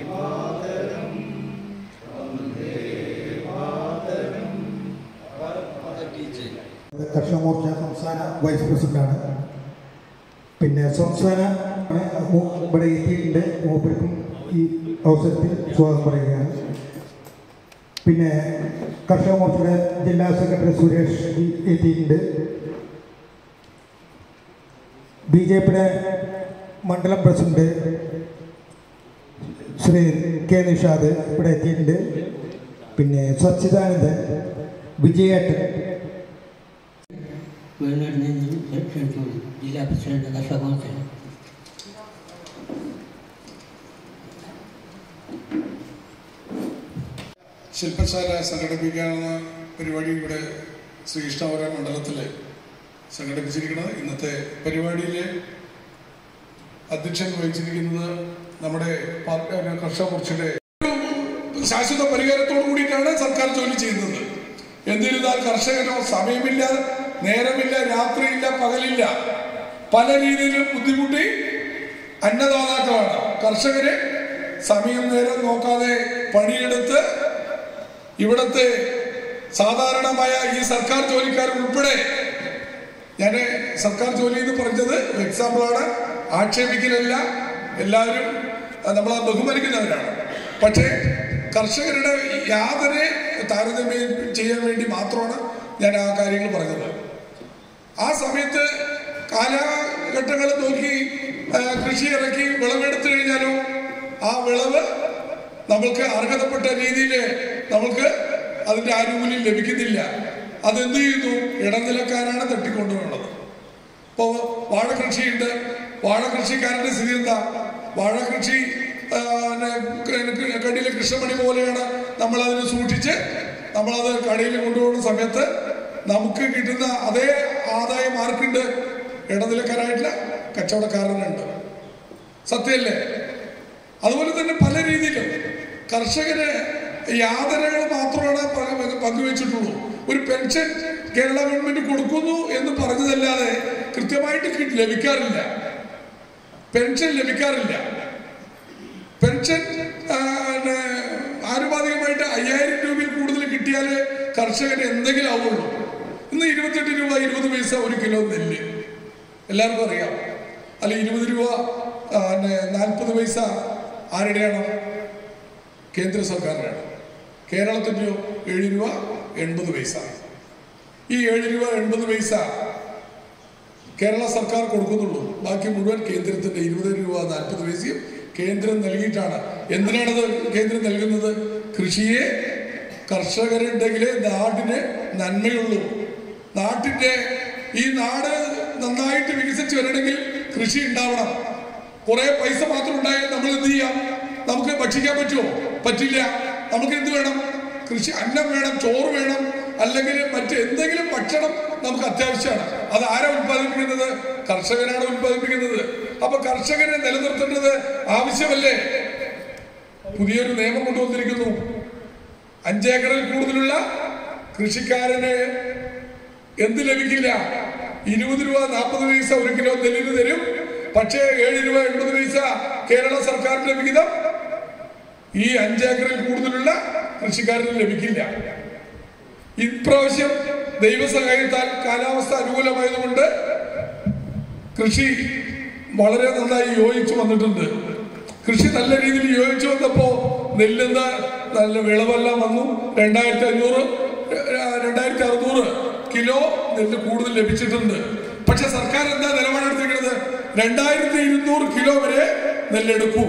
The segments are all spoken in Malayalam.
കർഷക മോർച്ച സംസ്ഥാന വൈസ് പ്രസിഡന്റാണ് പിന്നെ സംസ്ഥാന മൂ- ഇവിടെ എത്തിയിട്ടുണ്ട് മൂപ്പർക്കും ഈ അവസരത്തിൽ സ്വാഗതം പറയുകയാണ് പിന്നെ കർഷക മോർച്ചയുടെ ജില്ലാ സെക്രട്ടറി സുരേഷ് ജി എത്തിയിട്ടുണ്ട് ബി ജെ പിയുടെ മണ്ഡലം പ്രസിഡന്റ് ശ്രീ കെ നിഷാദ് ഇവിടെ എത്തിയിട്ടുണ്ട് പിന്നെ സച്ചിദാനന്ദൻ വിജയേട്ടൻ വയനാട് നിന്നും ക്ഷണിച്ചു ജില്ലാ പ്രസിഡന്റ് കർഷക മോർച്ച ശില്പശാല സംഘടിപ്പിക്കാനുള്ള പരിപാടി ഇവിടെ ശ്രീകൃഷ്ണപുര മണ്ഡലത്തിൽ സംഘടിപ്പിച്ചിരിക്കുന്നത് ഇന്നത്തെ പരിപാടിയിലെ അധ്യക്ഷൻ വഹിച്ചിരിക്കുന്നത് നമ്മുടെ പാർട്ടി കർഷക മോർച്ചയുടെ ഒരു ശാശ്വത പരിഹാരത്തോടു കൂടിയിട്ടാണ് സർക്കാർ ജോലി ചെയ്യുന്നത് എന്നിരുന്നാൽ കർഷകനോ സമയമില്ല നേരമില്ല രാത്രിയില്ല പകലില്ല പല രീതിയിലും ബുദ്ധിമുട്ടി അന്നദാതാക്കളാണ് കർഷകരെ സമയം നേരം നോക്കാതെ പണിയെടുത്ത് ഇവിടുത്തെ സാധാരണമായ ഈ സർക്കാർ ജോലിക്കാർ ഉൾപ്പെടെ ഞാൻ സർക്കാർ ജോലി എന്ന് പറഞ്ഞത് എക്സാമ്പിളാണ് ആക്ഷേപിക്കലല്ല എല്ലാവരും നമ്മൾ ബഹുമാനിക്കുന്നവരാണ് പക്ഷേ കർഷകരുടെ യാതൊരു താരതമ്യം ചെയ്യാൻ വേണ്ടി മാത്രമാണ് ഞാൻ ആ കാര്യങ്ങൾ പറഞ്ഞത് ആ സമയത്ത് കാലഘട്ടങ്ങൾ നോക്കി ആ, കൃഷി ഇറക്കി വിളവെടുത്തു കഴിഞ്ഞാലോ ആ വിളവ് നമ്മൾക്ക് അർഹതപ്പെട്ട രീതിയിൽ നമ്മൾക്ക് അതിന്റെ ആനുകൂല്യം ലഭിക്കുന്നില്ല അതെന്ത് ചെയ്യുന്നു ഇടനിലക്കാരാണ് തട്ടിക്കൊണ്ടുപോകുന്നത് ഇപ്പോൾ വാഴ കൃഷിയുണ്ട് വാഴ കൃഷിക്കാരന്റെ സ്ഥിതി എന്താ വാഴ കൃഷി ആ, പിന്നെ കടിയിലെ കൃഷ്ണമണി പോലെയാണ് നമ്മൾ അതിനെ സൂക്ഷിച്ച് നമ്മളത് കടയിൽ കൊണ്ടുപോകുന്ന സമയത്ത് നമുക്ക് കിട്ടുന്ന അതേ ആദായം ആർക്കുണ്ട് ഇടനിലക്കാരായിട്ടുള്ള കച്ചവടക്കാരനുണ്ട് സത്യമല്ലേ അതുപോലെ തന്നെ പല രീതിയിലും കർഷകന് യാതനകൾ മാത്രമാണ് പ- പങ്കുവെച്ചിട്ടുള്ളൂ ഒരു പെൻഷൻ കേരള ഗവൺമെന്റ് കൊടുക്കുന്നു എന്ന് പറഞ്ഞതല്ലാതെ കൃത്യമായിട്ട് കി- ലഭിക്കാറില്ല പെൻഷൻ ലഭിക്കാറില്ല പെൻഷൻ ആ, പിന്നെ ആനുപാതികമായിട്ട് അയ്യായിരം രൂപയിൽ കൂടുതൽ കിട്ടിയാലേ കർഷകന് എന്തെങ്കിലും ആവുള്ളൂ ഇന്ന് ഇരുപത്തെട്ട് രൂപ ഇരുപത് പൈസ ഒരു കിലോ നെല്ല് എല്ലാവർക്കും അറിയാം അല്ല ഇരുപത് രൂപ ആ, പിന്നെ നാൽപ്പത് പൈസ ആരുടെയാണ് കേന്ദ്ര സർക്കാരിനാണ് കേരളത്തിൻ്റെയോ ഏഴ് രൂപ എൺപത് പൈസ ഈ ഏഴ് രൂപ എൺപത് പൈസ കേരള സർക്കാർ കൊടുക്കുന്നുള്ളൂ ബാക്കി മുഴുവൻ കേന്ദ്രത്തിന്റെ ഇരുപത് രൂപ നാൽപ്പത് പൈസയും കേന്ദ്രം നൽകിയിട്ടാണ് എന്തിനാണത് കേന്ദ്രം നൽകുന്നത് കൃഷിയെ കർഷകരുണ്ടെങ്കിലേ നാടിന് നന്മയുള്ളൂ നാട്ടിന്റെ ഈ നാട് നന്നായിട്ട് വികസിച്ച് വരണമെങ്കിൽ കൃഷി ഉണ്ടാവണം കുറെ പൈസ മാത്രം ഉണ്ടായാൽ നമ്മൾ എന്ത് ചെയ്യാം നമുക്ക് ഭക്ഷിക്കാൻ പറ്റുമോ പറ്റില്ല നമുക്ക് എന്ത് വേണം കൃഷി അന്നം വേണം ചോറ് വേണം അല്ലെങ്കിൽ മറ്റ് എന്തെങ്കിലും ഭക്ഷണം നമുക്ക് അത്യാവശ്യമാണ് അത് ആരാ ഉത്പാദിപ്പിക്കുന്നത് കർഷകനാണ് ഉത്പാദിപ്പിക്കുന്നത് അപ്പൊ കർഷകനെ നിലനിർത്തേണ്ടത് ആവശ്യമല്ലേ പുതിയൊരു നിയമം കൊണ്ടുവന്നിരിക്കുന്നു അഞ്ചേക്കറിൽ കൂടുതലുള്ള കൃഷിക്കാരന് എന്ത് ലഭിക്കില്ല ഇരുപത് രൂപ നാൽപ്പത് പൈസ ഒരു കിലോ നെല്ലിന് തരും പക്ഷേ ഏഴ് രൂപ എൺപത് പൈസ കേരള സർക്കാരിന്റെ വിഹിതം ഈ അഞ്ചേക്കറിൽ കൂടുതലുള്ള കൃഷിക്കാരന് ലഭിക്കില്ല ഇപ്രാവശ്യം ദൈവസഹായത്താൽ കാലാവസ്ഥ അനുകൂലമായതുകൊണ്ട് കൃഷി വളരെ നന്നായി യോജിച്ചു വന്നിട്ടുണ്ട് കൃഷി നല്ല രീതിയിൽ യോജിച്ചു വന്നപ്പോ നെല്ലിന്ന് നല്ല വിളവെല്ലാം വന്നു രണ്ടായിരത്തി അഞ്ഞൂറ് രണ്ടായിരത്തി അറുന്നൂറ് കിലോ നെല്ല് കൂടുതൽ ലഭിച്ചിട്ടുണ്ട് പക്ഷെ സർക്കാർ എന്താ നിലപാടെടുത്തിരിക്കുന്നത് രണ്ടായിരത്തി ഇരുന്നൂറ് കിലോ വരെ നെല്ലെടുക്കൂ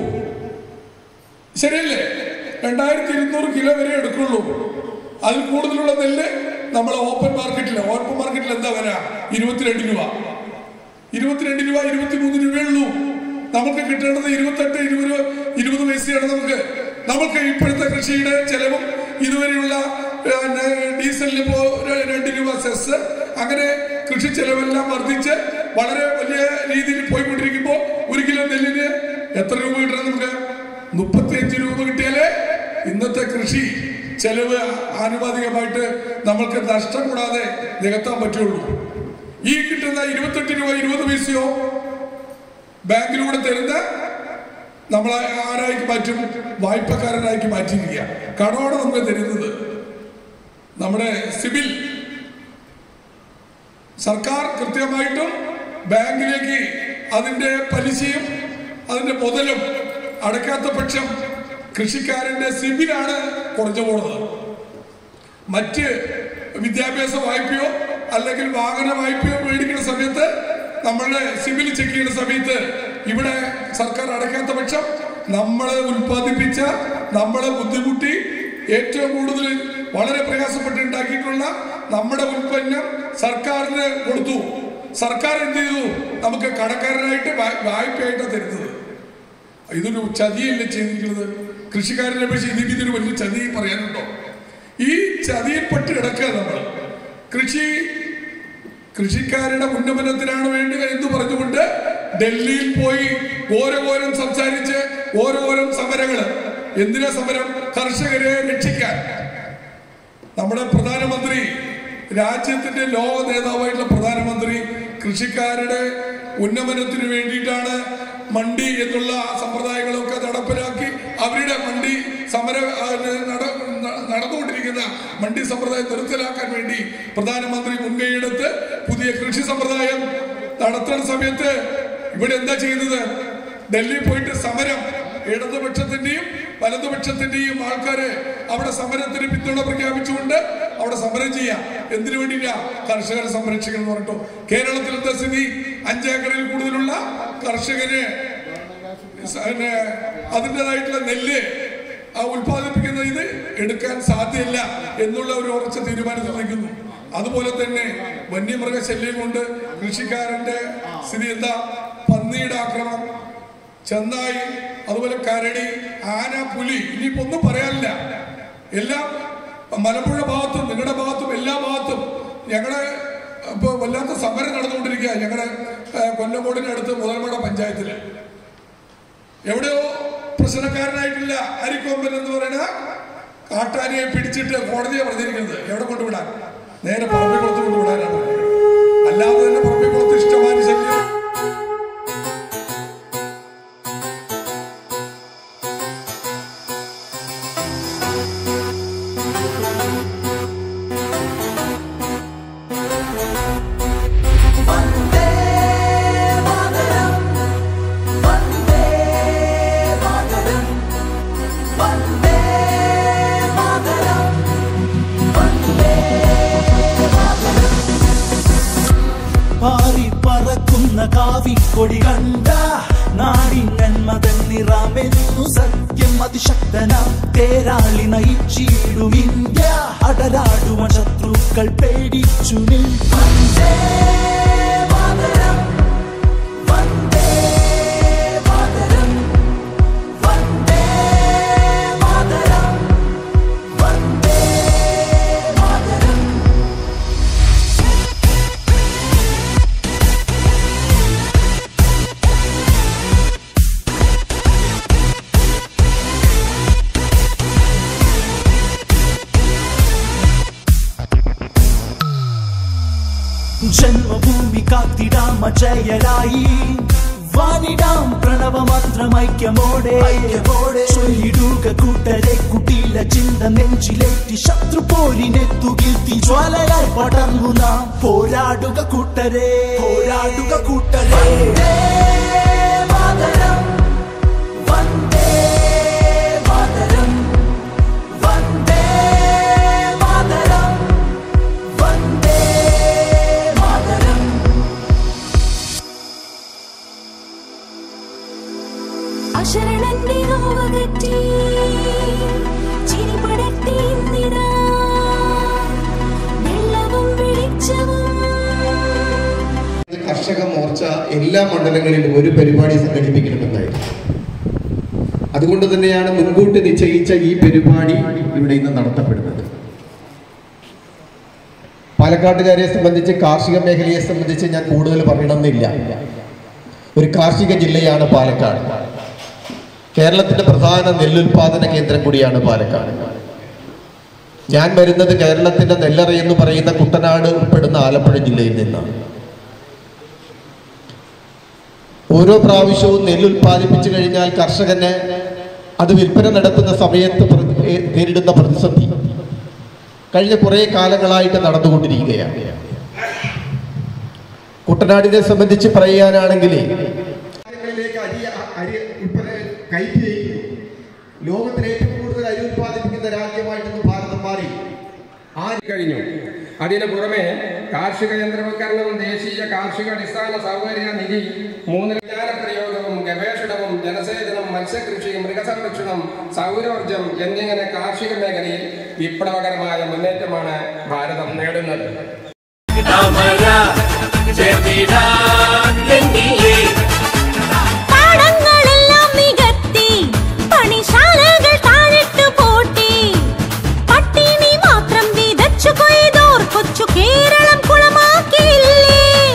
ശരിയല്ലേ രണ്ടായിരത്തി ഇരുന്നൂറ് കിലോ വരെ എടുക്കുള്ളൂ അതിൽ കൂടുതലുള്ള നെല്ല് നമ്മൾ ഓപ്പൺ മാർക്കറ്റില്ല ഓപ്പൺ മാർക്കറ്റിൽ എന്താ വില ഇരുപത്തിരണ്ട് രൂപ ഇരുപത്തിരണ്ട് രൂപ ഇരുപത്തിമൂന്ന് രൂപയുള്ളൂ നമുക്ക് കിട്ടേണ്ടത് ഇരുപത്തെട്ട് ഇരുപത് ഇരുപത് പൈസയാണ് നമുക്ക് നമുക്ക് ഇപ്പോഴത്തെ കൃഷിയുടെ ചെലവും ഇതുവരെയുള്ള പിന്നെ ഡീസലിന് ഇപ്പോ ര- രണ്ട് രൂപ സെസ് അങ്ങനെ കൃഷി ചെലവെല്ലാം വർദ്ധിച്ച് വളരെ വലിയ രീതിയിൽ പോയിക്കൊണ്ടിരിക്കുമ്പോൾ ഒരു കിലോ നെല്ലിന് എത്ര രൂപ കിട്ടണം നമുക്ക് മുപ്പത്തിയഞ്ച് രൂപ കിട്ടിയാലേ ഇന്നത്തെ കൃഷി ചെലവ് ആനുപാതികമായിട്ട് നമ്മൾക്ക് നഷ്ടം കൂടാതെ നികത്താൻ പറ്റുള്ളൂ ഈ കിട്ടുന്ന ഇരുപത്തെട്ട് രൂപ ഇരുപത് പൈസയോ ബാങ്കിലൂടെ തരുന്ന നമ്മളെ ആരാക്കി മാറ്റും വായ്പക്കാരനാക്കി മാറ്റിയിരിക്കുക കടമാണ് നമുക്ക് തരുന്നത് നമ്മുടെ സിവിൽ സർക്കാർ കൃത്യമായിട്ടും ബാങ്കിലേക്ക് അതിന്റെ പലിശയും അതിന്റെ മുതലും അടയ്ക്കാത്ത പക്ഷം കൃഷിക്കാരന്റെ സിബിലാണ് കുറഞ്ഞു പോകുന്നത് മറ്റ് വിദ്യാഭ്യാസ വായ്പയോ അല്ലെങ്കിൽ വാഹന വായ്പയോ മേടിക്കുന്ന സമയത്ത് നമ്മളുടെ സിവിൽ ചെക്ക് ചെയ്യുന്ന സമയത്ത് ഇവിടെ സർക്കാർ അടയ്ക്കാത്ത പക്ഷം നമ്മളെ ഉൽപ്പാദിപ്പിച്ച നമ്മളെ ബുദ്ധിമുട്ടി ഏറ്റവും കൂടുതൽ വളരെ പ്രയാസപ്പെട്ട് ഉണ്ടാക്കിയിട്ടുള്ള നമ്മുടെ ഉൽപ്പന്നം സർക്കാരിന് കൊടുത്തു സർക്കാർ എന്ത് ചെയ്തു നമുക്ക് കടക്കാരനായിട്ട് വാ- വായ്പയായിട്ടാണ് തരുന്നത് ഇതൊരു ചതിയല്ലേ ചെയ്തിരിക്കുന്നത് കൃഷിക്കാരനെ പക്ഷേ ഇതിന് ഇതൊരു വലിയ ചതി പറയാനുണ്ടോ ഈ ചതിയിൽപ്പെട്ട് കിടക്കുക നമ്മൾ കൃഷി കൃഷിക്കാരുടെ ഉന്നമനത്തിനാണ് വേണ്ടി എന്ന് പറഞ്ഞുകൊണ്ട് ഡൽഹിയിൽ പോയി ഓരോരോരം സംസാരിച്ച് ഓരോരം സമരങ്ങള് എന്തിനാ സമരം കർഷകരെ രക്ഷിക്കാൻ നമ്മുടെ പ്രധാനമന്ത്രി രാജ്യത്തിന്റെ ലോക നേതാവായിട്ടുള്ള പ്രധാനമന്ത്രി കൃഷിക്കാരുടെ ഉന്നമനത്തിന് വേണ്ടിയിട്ടാണ് മണ്ടി എന്നുള്ള സമ്പ്രദായങ്ങളൊക്കെ നടപ്പിലാക്കി അവരുടെ മണ്ടി സമര ആ, നട- ന- നടന്നുകൊണ്ടിരിക്കുന്ന മണ്ടി സമ്പ്രദായം നിർത്തലാക്കാൻ വേണ്ടി പ്രധാനമന്ത്രി മുൻകൈയെടുത്ത് പുതിയ കൃഷി സമ്പ്രദായം നടത്തുന്ന സമയത്ത് ഇവിടെ എന്താ ചെയ്യുന്നത് ഡൽഹി പോയിട്ട് സമരം ഇടതുപക്ഷത്തിന്റെയും വലതുപക്ഷത്തിന്റെയും ആൾക്കാര് അവിടെ സമരത്തിന് പിന്തുണ പ്രഖ്യാപിച്ചുകൊണ്ട് അവിടെ സമരം ചെയ്യാം എന്തിനു വേണ്ടിയില്ല കർഷകരെ സംരക്ഷിക്കണം എന്ന് പറഞ്ഞിട്ടോ കേരളത്തിൽ എന്താ സ്ഥിതി അഞ്ചേക്കറിൽ കൂടുതലുള്ള കർഷകന് സ- പിന്നെ അതിൻ്റെതായിട്ടുള്ള നെല്ല് ആ ഉൽപ്പാദിപ്പിക്കുന്ന ഇത് എടുക്കാൻ സാധ്യമല്ല എന്നുള്ള ഒരു ഉറച്ച തീരുമാനത്തിൽ നിൽക്കുന്നു അതുപോലെ തന്നെ വന്യമൃഗ ശല്യം കൊണ്ട് കൃഷിക്കാരന്റെ സ്ഥിതി എന്താ പന്നിയുടെ ആക്രമണം ചെന്നായി അതുപോലെ കരടി ആന പുലി ഇനിയിപ്പോ ഒന്നും പറയാനില്ല എല്ലാം മലമ്പുഴ ഭാഗത്തും നിങ്ങളുടെ ഭാഗത്തും എല്ലാ ഭാഗത്തും ഞങ്ങളുടെ ഇപ്പൊ വല്ലാത്ത സമരം നടന്നുകൊണ്ടിരിക്കുക ഞങ്ങളുടെ ഏഹ്, കൊല്ലങ്കോടിനടുത്ത് മുതൽമട പഞ്ചായത്തില് എവിടെയോ പ്രശ്നക്കാരനായിട്ടില്ല അരിക്കൊമ്പൻ എന്ന് പറയുന്ന കാട്ടാനിയെ പിടിച്ചിട്ട് കോടതിയെ പറഞ്ഞിരിക്കുന്നത് എവിടെ കൊണ്ടുവിടാൻ നേരെ പറമ്പിക്കുളത്ത് കൊണ്ടുവിടാനാണ് പറഞ്ഞിരിക്കുന്നത്. അല്ലാതെ തന്നെ പറമ്പിക്കുളത്ത് ഇഷ്ടമാതിരി ശല്യം പാറി പറക്കുന്ന കാവിക്കൊടി കണ്ട നാടിൻ നന്മതൻ നിറാമെന്നു സത്യം അതിശക്തനാം തേരാളി നയിച്ചിടും ഇന്ത്യ അടരാടുവ ശത്രുക്കൾ പേടിച്ചു നിൽ വന്ദേ മാതരം വന്ദേ മാതരം വന്ദേ മാതരം വന്ദേ മാതരം ജന്മഭൂമി കാത്തിടാം അജയരായി വാനിടാം പ്രണവമന്ത്രമൈക്യമോടെ ചൊല്ലിടുക കൂട്ടരെ കുട്ടില ചിന്ത നെഞ്ചിലേറ്റി ശത്രു പോരിനെത്തുകീർത്തി ജ്വാലയായി പടർന്നു നാം പോരാടുക കൂട്ടരെ പോരാടുക കൂട്ടരെ മാതരം വന്ദേ മാതരം വന്ദേ മാതരം വന്ദേ മാതരം അശരണന്റെ നോവകറ്റി ചിരിപടർത്തി ഇന്നിതാ വെള്ളവും വെളിച്ചവും കർഷക മോർച്ച എല്ലാ മണ്ഡലങ്ങളിലും ഒരു പരിപാടി സംഘടിപ്പിക്കണമെന്നായിരുന്നു അതുകൊണ്ട് തന്നെയാണ് മുൻകൂട്ടി നിശ്ചയിച്ച ഈ പരിപാടി ഇവിടെ ഇന്ന് നടത്തപ്പെടുന്നത് പാലക്കാട്ടുകാരെ സംബന്ധിച്ച് കാർഷിക മേഖലയെ സംബന്ധിച്ച് ഞാൻ കൂടുതൽ പറയണമെന്നില്ല ഒരു കാർഷിക ജില്ലയാണ് പാലക്കാട് കേരളത്തിന്റെ പ്രധാന നെല്ലുൽപാദന കേന്ദ്രം കൂടിയാണ് പാലക്കാട് ഞാൻ വരുന്നത് കേരളത്തിന്റെ നെല്ലറ എന്ന് പറയുന്ന കുട്ടനാട് ഉൾപ്പെടുന്ന ആലപ്പുഴ ജില്ലയിൽ നിന്നാണ് ഓരോ പ്രാവശ്യവും നെല്ല് ഉൽപ്പാദിപ്പിച്ചു കഴിഞ്ഞാൽ കർഷകന് അത് വിൽപ്പന നടത്തുന്ന സമയത്ത് പ്ര- ഏ- നേരിടുന്ന പ്രതിസന്ധി കഴിഞ്ഞ കുറേ കാലങ്ങളായിട്ട് നടന്നുകൊണ്ടിരിക്കുകയാണ് കുട്ടനാടിനെ സംബന്ധിച്ച് പറയുകയാണെങ്കിൽ അരി അരി ഉൽപ്പന്ന കയറ്റി അയക്കുന്നു. ലോകത്തിലെ ഏറ്റവും കൂടുതൽ അരി ഉൽപ്പാദിപ്പിക്കുന്ന രാജ്യമായിട്ട് ഭാരതം മാറി ആ കഴിഞ്ഞു അതിനു പുറമെ കാർഷിക യന്ത്രവൽക്കരണവും ദേശീയ കാർഷിക അടിസ്ഥാന സൗകര്യ നിധി മൂന്ന് വിജ്ഞാന പ്രയോഗവും ഗവേഷണവും ജലസേചനം മത്സ്യകൃഷി മൃഗസംരക്ഷണം സൗരോർജം എന്നിങ്ങനെ കാർഷിക മേഖലയിൽ വിപ്ലവകരമായ മുന്നേറ്റമാണ് ഭാരതം നേടുന്നത് പാടങ്ങളെല്ലാം നികത്തി പണിശാലകൾ താഴിട്ട് പൂട്ടി പട്ടിണി മാത്രം വിതച്ചു കൊയ്തോർ കൊച്ചു കേരളം കുളമാക്കിയില്ലേ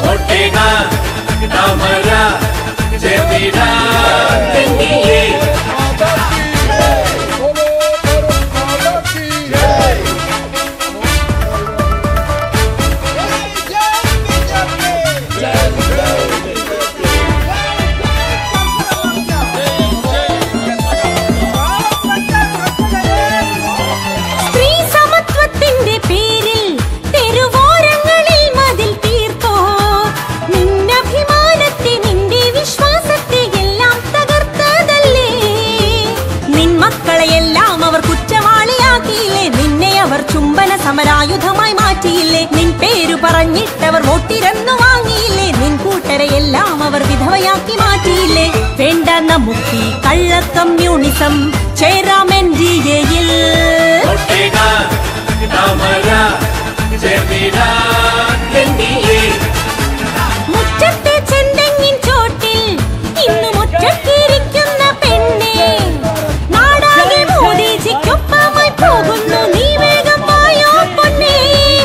സ്ത്രീ സമത്വത്തിന്റെ പേരിൽ തെരുവോരങ്ങളിൽ മതിൽ തീർത്തോ നിന്നഭിമാനത്തെ നിന്റെ വിശ്വാസത്തെ എല്ലാം തകർത്തതല്ലേ നിൻ മക്കളെയെല്ലാം അവർ കുറ്റവാളിയാക്കിയില്ലേ നിന്നെ അവർ ചുംബന സമരായുധമായി മാറ്റിയില്ലേ നിൻ പേരു പറഞ്ഞിട്ടവർ വോട്ടിരന്നു വാങ്ങിയില്ലേ നിൻ കൂട്ടരെയെല്ലാം അവർ വിധവയാക്കി മാറ്റിയില്ലേ വേണ്ട നമുക്ക് ഈ കള്ള കമ്മ്യൂണിസം ചേരാം എൻ ഡി എയിൽ മുറ്റത്തെ ചെന്തെങ്ങിൻ ചോട്ടിൽ ഇന്ന് മുറ്റത്തിരിക്കുന്ന പെണ്ണെ നാടാകെ മോദിജിക്കൊപ്പമായി പോകുന്നു നീ വേഗം വായോ പൊന്നേ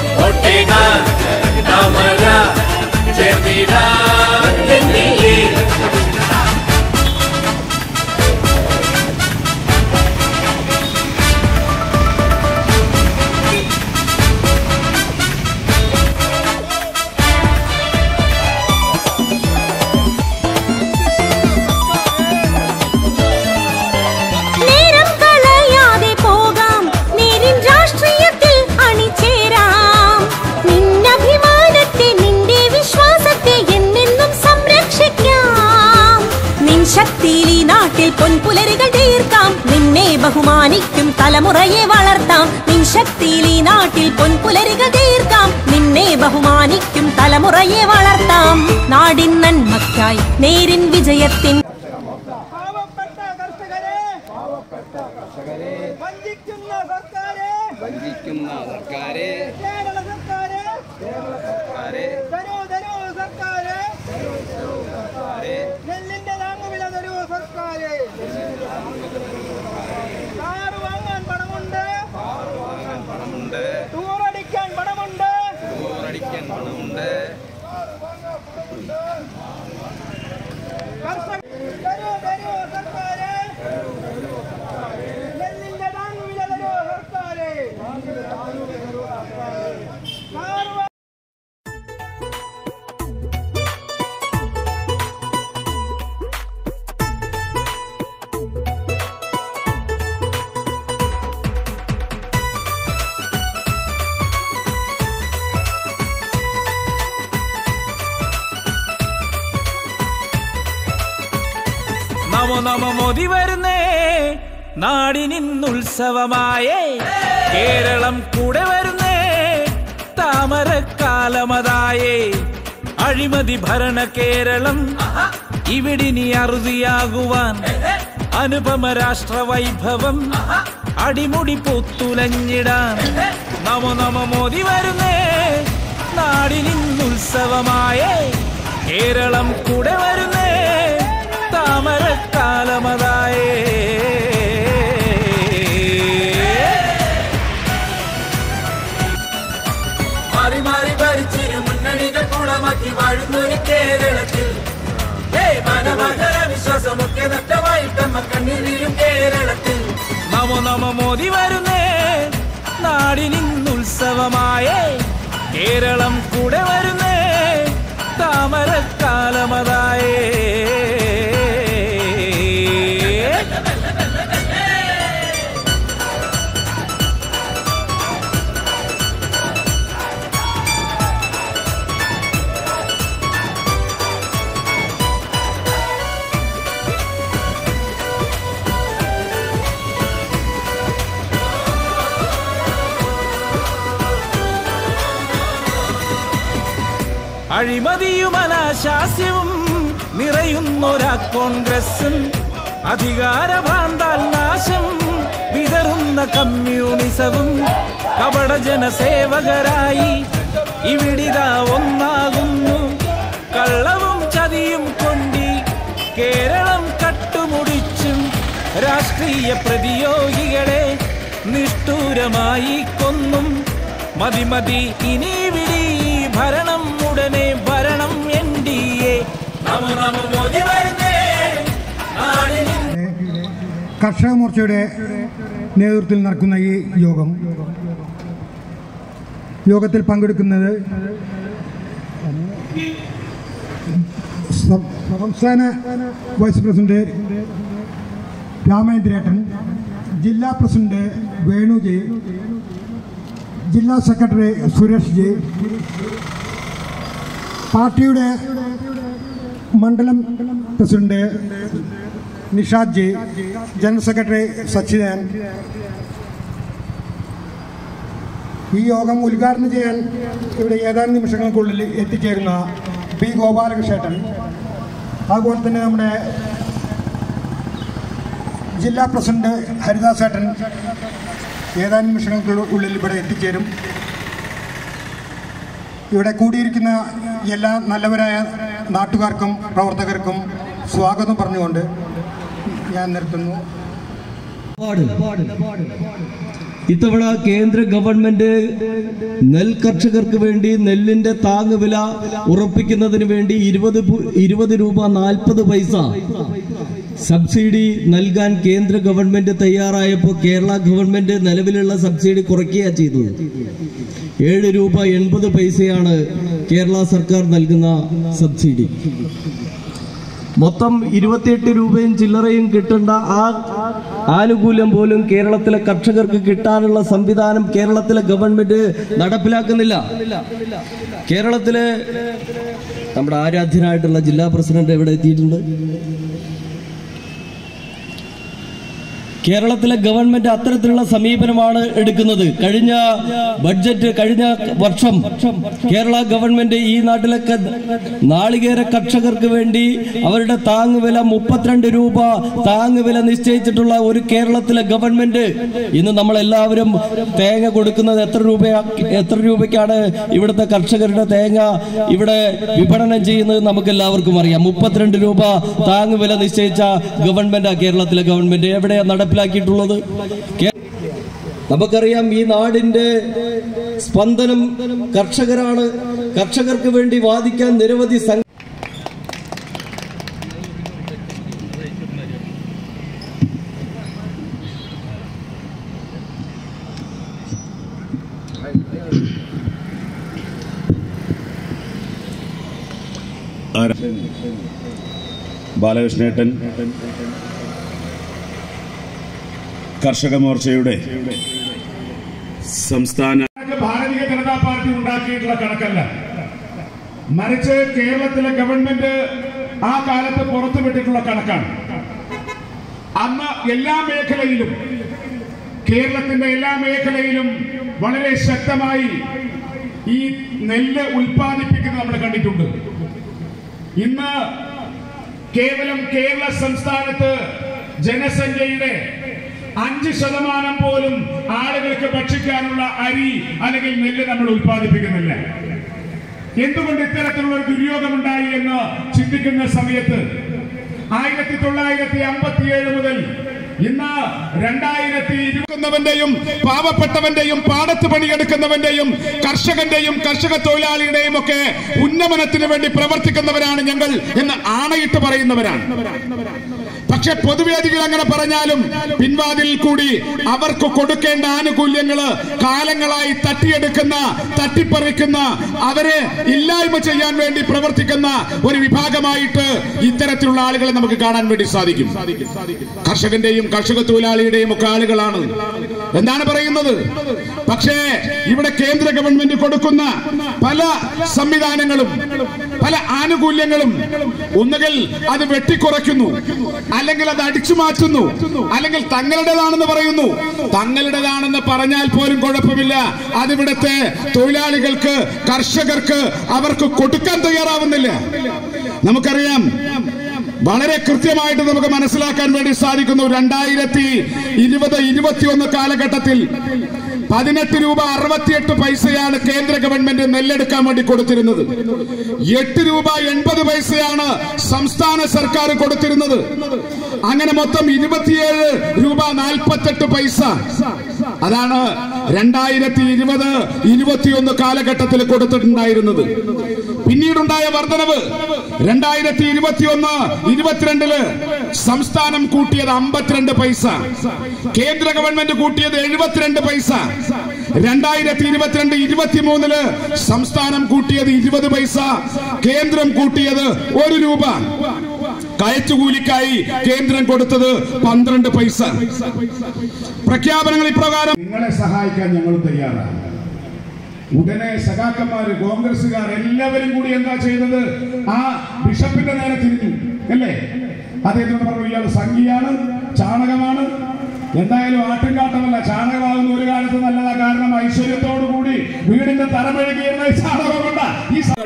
നേരം കളയാതെ പോകാം നേരിൻ രാഷ്ട്രീയത്തിൽ അണിചേരാം നിന്നഭിമാനത്തെ നിന്റെ വിശ്വാസത്തെ എന്നെന്നും സംരക്ഷിക്കാം നിൻ ശക്തിയിൽ ഈ നാട്ടിൽ പൊൻപുലരികൾ തീർക്കാം നിന്നെ ബഹുമാനിക്കും തലമുറയെ വളർത്താം നിൻ ശക്തിയിൽ ഈ നാട്ടിൽ പൊൻപുലരികൾ തീർക്കാം നിന്നെ ബഹുമാനിക്കും തലമുറയെ വളർത്താം നാടിൻ നന്മയ്ക്കായി നേരിൻ വിജയത്തിൻ പാവപ്പെട്ട കർഷകരെ വഞ്ചിക്കുന്ന സർക്കാരെ വഞ്ചിക്കുന്ന സർക്കാരെ കേരള സർക്കാരെ തരൂ തരൂ സർക്കാരെ നെല്ലിന്റെ താങ്ങുവില തരൂ സർക്കാരെ കാറ് വാങ്ങാൻ പണമുണ്ട് ടൂറടിക്കാൻ പണമുണ്ട് കർഷക തരൂ തരൂ സർക്കാരെ നെല്ലിന്റെ താങ്ങുവില തരൂ സർക്കാരെ കാറ് വാ- നമോ നമോ മോദി വരുന്നേ നാടിനിന്നുത്സവമായേ കേരളം കൂടെ വരുന്നേ താമരക്കാലമതായേ അഴിമതി ഭരണ കേരളം ഇവിടിനി അറുതിയാകുവാൻ അനുപമ രാഷ്ട്ര വൈഭവം അടിമുടി പൊത്തുലഞ്ഞിടാൻ നമോ നമോ മോദി വരുന്നേ നാടിനിന്നുത്സവമായേ കേരളം കൂടെ വരുന്നേ താമരക്കാലമതായേ മാറി മാറി ഭരിച്ചിരു മുന്നണികൾ കുളമാക്കി വാഴുന്നൊരു കേരളത്തിൽ ഏയ് മനമകര വിശ്വാസമൊക്കെ നഷ്ടമായിട്ടമ്മ കണ്ണീരും കേരളത്തിൽ നമോ നമോ മോദി വരുന്നേ നാടിനിന്നുത്സവമായേ കേരളം കൂടെ വരുന്നേ താമരക്കാലമതായേ അഴിമതിയും അനാശാസ്യവും നിറയുന്നൊരാ കോൺഗ്രസും അധികാരഭ്രാന്താൽ നാശം വിതറുന്ന കമ്മ്യൂണിസവും കപട ജനസേവകരായി ഇവിടിതാ ഒന്നാകുന്നു കള്ളവും ചതിയും കൊണ്ടി കേരളം കട്ടുമുടിച്ചും രാഷ്ട്രീയ പ്രതിയോഗികളെ നിഷ്ഠൂരമായി കൊന്നും മതി മതി ഇനി വിടി ഭരണം ഉടനെ ഭരണം N D A Namo Namo Modi വരുന്നേ നാടിന് കർഷക മോർച്ചയുടെ നേതൃത്വത്തിൽ നടക്കുന്ന ഈ യോഗം യോഗത്തിൽ പങ്കെടുക്കുന്നത് സം- സംസ്ഥാന വൈസ് പ്രസിഡന്റ് രാമേന്ദ്രേട്ടൻ ജില്ലാ പ്രസിഡന്റ് വേണു ജെ ജില്ലാ സെക്രട്ടറി സുരേഷ് ജെ പാർട്ടിയുടെ മണ്ഡലം president Nishad ji general secretary Sachidanand ഈ യോഗം ഉദ്ഘാടനം ചെയ്യാൻ ഇവിടെ ഏതാനും നിമിഷങ്ങൾക്കുള്ളിൽ എത്തിച്ചേരുന്ന പി ഗോപാലകൃഷ്ണേട്ടൻ അതുപോലെ തന്നെ നമ്മുടെ ജില്ലാ പ്രസിഡന്റ് ഹരിദാസേട്ടൻ ഏതാനും നിമിഷങ്ങൾക്കുള്ളിൽ ഇവിടെ എത്തിച്ചേരും ഇവിടെ കൂടിയിരിക്കുന്ന എല്ലാ നല്ലവരായ നാട്ടുകാർക്കും പ്രവർത്തകർക്കും സ്വാഗതം പറഞ്ഞുകൊണ്ട് ഞാൻ നിർത്തുന്നു ഇത്തവണ കേന്ദ്ര ഗവൺമെന്റ് നെൽ കർഷകർക്ക് വേണ്ടി നെല്ലിന്റെ താങ്ങുവില ഉറപ്പിക്കുന്നതിന് വേണ്ടി ഇരുപത് പു- ഇരുപത് രൂപ നാൽപ്പത് പൈസ സബ്സിഡി നൽകാൻ കേന്ദ്ര ഗവൺമെന്റ് തയ്യാറായപ്പോൾ കേരള ഗവൺമെന്റ് നിലവിലുള്ള സബ്സിഡി കുറയ്ക്കുകയാണ് ചെയ്തത് ഏഴ് രൂപ എൺപത് പൈസയാണ് കേരള സർക്കാർ നൽകുന്ന സബ്സിഡി മൊത്തം ഇരുപത്തിയെട്ട് രൂപയും ചില്ലറയും കിട്ടേണ്ട ആ ആനുകൂല്യം പോലും കേരളത്തിലെ കർഷകർക്ക് കിട്ടാനുള്ള സംവിധാനം കേരളത്തിലെ ഗവൺമെന്റ് നടപ്പിലാക്കുന്നില്ല കേരളത്തിലെ നമ്മുടെ ആരാധ്യനായിട്ടുള്ള ജില്ലാ പ്രസിഡന്റ് എവിടെ എത്തിയിട്ടുണ്ട് കേരളത്തിലെ ഗവൺമെന്റ് അത്തരത്തിലുള്ള സമീപനമാണ് എടുക്കുന്നത് കഴിഞ്ഞ ബഡ്ജറ്റ് കഴിഞ്ഞ വർഷം കേരള ഗവൺമെന്റ് ഈ നാട്ടിലെ ക- നാളികേര കർഷകർക്ക് വേണ്ടി അവരുടെ താങ്ങുവില മുപ്പത്തിരണ്ട് രൂപ താങ്ങുവില നിശ്ചയിച്ചിട്ടുള്ള ഒരു കേരളത്തിലെ ഗവൺമെന്റ് ഇന്ന് നമ്മൾ എല്ലാവരും തേങ്ങ കൊടുക്കുന്നത് എത്ര രൂപ എത്ര രൂപയ്ക്കാണ് ഇവിടുത്തെ കർഷകരുടെ തേങ്ങ ഇവിടെ വിപണനം ചെയ്യുന്നത് നമുക്ക് എല്ലാവർക്കും അറിയാം മുപ്പത്തിരണ്ട് രൂപ താങ്ങുവില നിശ്ചയിച്ച ഗവൺമെന്റാ കേരളത്തിലെ ഗവൺമെന്റ് എവിടെയാ നടപ്പിലാക്കിയിട്ടുള്ളത് കേ- നമുക്കറിയാം ഈ നാടിന്റെ സ്പന്ദനം കർഷകരാണ് കർഷകർക്ക് വേണ്ടി വാദിക്കാൻ നിരവധി സംഘ ബാലകൃഷ്ണേട്ടൻ കർഷക മോർച്ചയുടെ സംസ്ഥാന ഭാരതീയ ജനതാ പാർട്ടി ഉണ്ടാക്കിയിട്ടുള്ള കണക്കല്ല മറിച്ച് കേരളത്തിലെ ഗവൺമെന്റ് ആ കാലത്ത് പുറത്തുവിട്ടിട്ടുള്ള കണക്കാണ് അന്ന് എല്ലാ മേഖലയിലും കേരളത്തിന്റെ എല്ലാ മേഖലയിലും വളരെ ശക്തമായി ഈ നെല്ല് ഉൽപ്പാദിപ്പിക്കുന്നത് നമ്മൾ കണ്ടിട്ടുണ്ട് ഇന്ന് കേവലം കേരള സംസ്ഥാനത്ത് ജനസംഖ്യയുടെ അഞ്ച് ശതമാനം പോലും ആളുകൾക്ക് ഭക്ഷിക്കാനുള്ള അരി അല്ലെങ്കിൽ നെല്ല് നമ്മൾ ഉൽപ്പാദിപ്പിക്കുന്നില്ല എന്തുകൊണ്ട് ഇത്തരത്തിലുള്ള ഒരു ദുര്യോഗമുണ്ടായി എന്ന് ചിന്തിക്കുന്ന സമയത്ത് ആയിരത്തി തൊള്ളായിരത്തി അമ്പത്തിയേഴ് മുതൽ ഇന്ന് രണ്ടായിരത്തി ഇരുപത്തിവന്റെയും പാവപ്പെട്ടവന്റെയും പാടത്ത് പണിയെടുക്കുന്നവന്റെയും കർഷകന്റെയും കർഷക തൊഴിലാളിയുടെയും ഒക്കെ ഉന്നമനത്തിന് വേണ്ടി പ്രവർത്തിക്കുന്നവരാണ് ഞങ്ങൾ എന്ന് ആണയിട്ട് പറയുന്നവരാണ് പക്ഷെ പൊതുവേദികൾ അങ്ങനെ പറഞ്ഞാലും പിൻവാതിൽ കൂടി അവർക്ക് കൊടുക്കേണ്ട ആനുകൂല്യങ്ങള് കാലങ്ങളായി തട്ടിയെടുക്കുന്ന തട്ടിപ്പറിക്കുന്ന അവരെ ഇല്ലായ്മ ചെയ്യാൻ വേണ്ടി പ്രവർത്തിക്കുന്ന ഒരു വിഭാഗമായിട്ട് ഇത്തരത്തിലുള്ള ആളുകളെ നമുക്ക് കാണാൻ വേണ്ടി സാധിക്കും കർഷകന്റെയും കർഷക തൊഴിലാളിയുടെയും ഒക്കെ ആളുകളാണ് എന്താണ് പറയുന്നത് പക്ഷേ ഇവിടെ കേന്ദ്ര ഗവൺമെന്റ് കൊടുക്കുന്ന പല സംവിധാനങ്ങളും പല ആനുകൂല്യങ്ങളും ഒന്നുകിൽ അത് വെട്ടിക്കുറയ്ക്കുന്നു അല്ലെങ്കിൽ അത് അടിച്ചു മാറ്റുന്നു അല്ലെങ്കിൽ തങ്ങളുടേതാണെന്ന് പറയുന്നു തങ്ങളുടേതാണെന്ന് പറഞ്ഞാൽ പോലും കുഴപ്പമില്ല അതിവിടുത്തെ തൊഴിലാളികൾക്ക് കർഷകർക്ക് അവർക്ക് കൊടുക്കാൻ തയ്യാറാവുന്നില്ല നമുക്കറിയാം വളരെ കൃത്യമായിട്ട് നമുക്ക് മനസ്സിലാക്കാൻ വേണ്ടി സാധിക്കുന്നു രണ്ടായിരത്തി ഇരുപത് ഇരുപത്തിയൊന്ന് കാലഘട്ടത്തിൽ പതിനെട്ട് രൂപ അറുപത്തിയെട്ട് പൈസയാണ് കേന്ദ്ര ഗവൺമെന്റ് നെല്ലെടുക്കാൻ വേണ്ടി കൊടുത്തിരുന്നത് എട്ട് രൂപ എൺപത് പൈസയാണ് സംസ്ഥാന സർക്കാർ കൊടുത്തിരുന്നത് അങ്ങനെ മൊത്തം ഇരുപത്തിയേഴ് രൂപ നാൽപ്പത്തെട്ട് പൈസ അതാണ് രണ്ടായിരത്തി ഇരുപത് ഇരുപത്തിയൊന്ന് കാലഘട്ടത്തിൽ കൊടുത്തിട്ടുണ്ടായിരുന്നത് പിന്നീടുണ്ടായ വർധനവ് രണ്ടായിരത്തി ഇരുപത്തിയൊന്ന് ഇരുപത്തിരണ്ടില് സംസ്ഥാനം കൂട്ടിയത് അമ്പത്തിരണ്ട് പൈസ കേന്ദ്ര ഗവൺമെന്റ് കൂട്ടിയത് എഴുപത്തിരണ്ട് പൈസ രണ്ടായിരത്തി ഇരുപത്തിരണ്ട് ഇരുപത്തിമൂന്നില് സംസ്ഥാനം കൂട്ടിയത് ഇരുപത് പൈസ കേന്ദ്രം കൂട്ടിയത് ഒരു രൂപ കയറ്റുകൂലിക്കായി കേന്ദ്രം കൊടുത്തത് പന്ത്രണ്ട് പൈസ പ്രഖ്യാപനങ്ങൾ ഇപ്രകാരം നിങ്ങളെ സഹായിക്കാൻ ഞങ്ങൾ തയ്യാറാണ് ഉടനെ സഖാക്കന്മാര് കോൺഗ്രസുകാർ എല്ലാവരും കൂടി എന്താ ചെയ്തത് ആ ബിഷപ്പിന്റെ നേരെ തിരിഞ്ഞു അല്ലേ അദ്ദേഹത്തോട് പറഞ്ഞു ഇയാൾ സംഖ്യയാണ് ചാണകമാണ് എന്തായാലും ആട്ടുംകാട്ടമല്ല ചാണകമാകുന്ന ഒരു കാലത്ത് നല്ലതാ കാരണം ഐശ്വര്യത്തോടു കൂടി വീടിന്റെ തറമെഴുകിയെന്ന ചാണകം കൊണ്ട ഈ സ-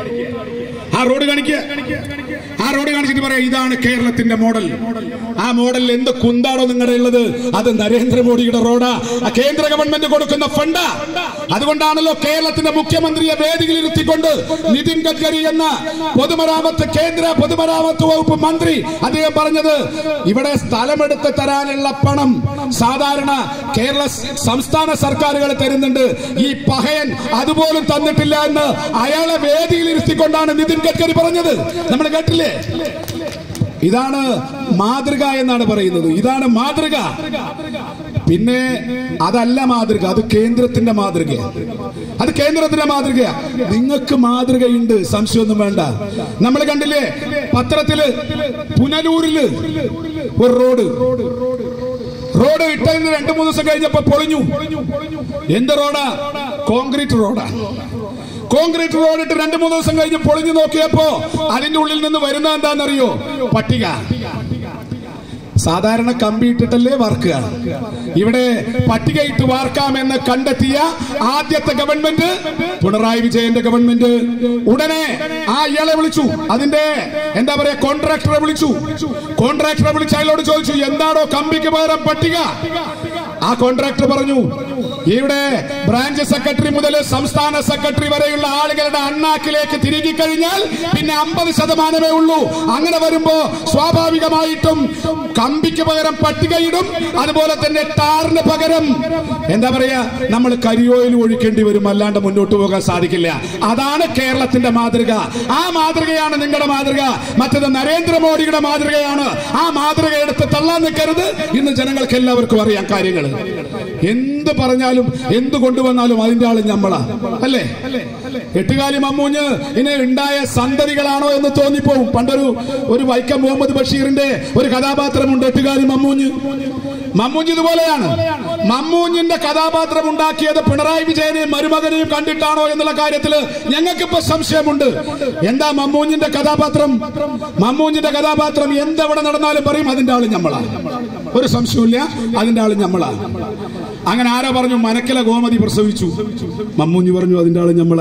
ആ റോഡ് കാണിക്കുക ആ റോഡ് കാണിച്ചിട്ട് പറയാം ഇതാണ് കേരളത്തിന്റെ മോഡൽ ആ മോഡലിൽ എന്ത് കുന്താണോ നിങ്ങളുടെ ഉള്ളത് അത് നരേന്ദ്രമോദിയുടെ റോഡാ ആ കേന്ദ്ര ഗവൺമെന്റ് കൊടുക്കുന്ന ഫണ്ടാ അതുകൊണ്ടാണല്ലോ കേരളത്തിന്റെ മുഖ്യമന്ത്രിയെ വേദിയിൽ ഇരുത്തിക്കൊണ്ട് നിതിൻ ഗഡ്കരി എന്ന പൊതുമരാമത്ത് കേന്ദ്ര പൊതുമരാമത്ത് വകുപ്പ് മന്ത്രി അദ്ദേഹം പറഞ്ഞത് ഇവിടെ സ്ഥലമെടുത്ത് തരാനുള്ള പണം സാധാരണ കേരള സ് സംസ്ഥാന സർക്കാരുകൾ തരുന്നുണ്ട് ഈ പഹയൻ അതുപോലും തന്നിട്ടില്ല എന്ന് അയാളെ വേദിയിൽ ഇരുത്തിക്കൊണ്ടാണ് നിതിൻ ഗഡ്കരി പറഞ്ഞത് നമ്മൾ കേട്ടില്ലേ ഇതാണ് മാതൃക എന്നാണ് പറയുന്നത് ഇതാണ് മാതൃക പിന്നെ അതല്ല മാതൃക അത് കേന്ദ്രത്തിന്റെ മാതൃക അത് കേന്ദ്രത്തിന്റെ മാതൃക നിങ്ങൾക്ക് മാതൃകയുണ്ട് സംശയമൊന്നും വേണ്ട നമ്മൾ കണ്ടില്ലേ പത്രത്തില് പുനലൂരില് ഒരു റോഡ് റോഡ് ഇട്ടതിന് രണ്ടു മൂന്ന് ദിവസം കഴിഞ്ഞപ്പോ പൊളിഞ്ഞു എന്ത് റോഡാ കോൺക്രീറ്റ് റോഡാ കോൺക്രീറ്റ് റോഡ് ഇട്ട് രണ്ടു മൂന്ന് ദിവസം കഴിഞ്ഞ് പൊളിഞ്ഞു നോക്കിയപ്പോ അതിന്റെ ഉള്ളിൽ നിന്ന് വരുന്ന എന്താണെന്നറിയോ പട്ടിക സാധാരണ കമ്പി ഇട്ടിട്ടല്ലേ വാർക്കുക ഇവിടെ പട്ടിക ഇട്ട് വാർക്കാമെന്ന് കണ്ടെത്തിയ ആദ്യത്തെ ഗവൺമെന്റ് പിണറായി വിജയന്റെ ഗവൺമെന്റ് ഉടനെ ആ ഇയാളെ വിളിച്ചു അതിന്റെ എന്താ പറയാ കോൺട്രാക്ടറെ വിളിച്ചു കോൺട്രാക്ടറെ വിളിച്ച് അയാളോട് ചോദിച്ചു എന്താണോ കമ്പിക്ക് പകരം പട്ടിക ആ കോൺട്രാക്ടർ പറഞ്ഞു ഇവിടെ ബ്രാഞ്ച് സെക്രട്ടറി മുതൽ സംസ്ഥാന സെക്രട്ടറി വരെയുള്ള ആളുകളുടെ അണ്ണാക്കിലേക്ക് തിരികെ കഴിഞ്ഞാൽ പിന്നെ അമ്പത് ശതമാനമേ ഉള്ളൂ അങ്ങനെ വരുമ്പോ സ്വാഭാവികമായിട്ടും കമ്പിക്ക് പകരം പട്ടികയിടും അതുപോലെ തന്നെ ടാറിന് പകരം എന്താ പറയാ നമ്മൾ കരിയോയിൽ ഒഴിക്കേണ്ടി വരും അല്ലാണ്ട് മുന്നോട്ട് പോകാൻ സാധിക്കില്ല അതാണ് കേരളത്തിന്റെ മാതൃക ആ മാതൃകയാണ് നിങ്ങളുടെ മാതൃക മറ്റത് നരേന്ദ്രമോദിയുടെ മാതൃകയാണ് ആ മാതൃക എടുത്ത് തള്ളാൻ നിൽക്കരുത് ഇന്ന് ജനങ്ങൾക്ക് എല്ലാവർക്കും അറിയാം കാര്യങ്ങൾ എന്ത് പറഞ്ഞാലും എന്ത് കൊണ്ടുവന്നാലും അതിന്റെ ആള് ഞമ്മളാ അല്ലേ എട്ടുകാലി മമ്മൂഞ്ഞ് ഇനി ഉണ്ടായ സന്തതികളാണോ എന്ന് തോന്നിപ്പോവും പണ്ടൊരു ഒരു വൈക്കം മുഹമ്മദ് ബഷീറിന്റെ ഒരു കഥാപാത്രമുണ്ട് എട്ടുകാലി മമ്മൂഞ്ഞ് മമ്മൂഞ്ഞ് ഇതുപോലെയാണ് മമ്മൂഞ്ഞിന്റെ കഥാപാത്രം ഉണ്ടാക്കിയത് പിണറായി വിജയനെയും മരുമകനെയും കണ്ടിട്ടാണോ എന്നുള്ള കാര്യത്തില് ഞങ്ങൾക്കിപ്പോ സംശയമുണ്ട് എന്താ മമ്മൂഞ്ഞിന്റെ കഥാപാത്രം മമ്മൂഞ്ഞിന്റെ കഥാപാത്രം എന്തെവിടെ നടന്നാലും പറയും അതിന്റെ ആള് ഞമ്മളാ ഒരു സംശയമില്ല അതിന്റെ ആള് ഞമ്മളാ അങ്ങനെ ആരാ പറഞ്ഞു മനക്കല ഗോമതി പ്രസവിച്ചു മമ്മൂഞ്ഞി പറഞ്ഞു അതിന്റെ ആള് ഞമ്മളാ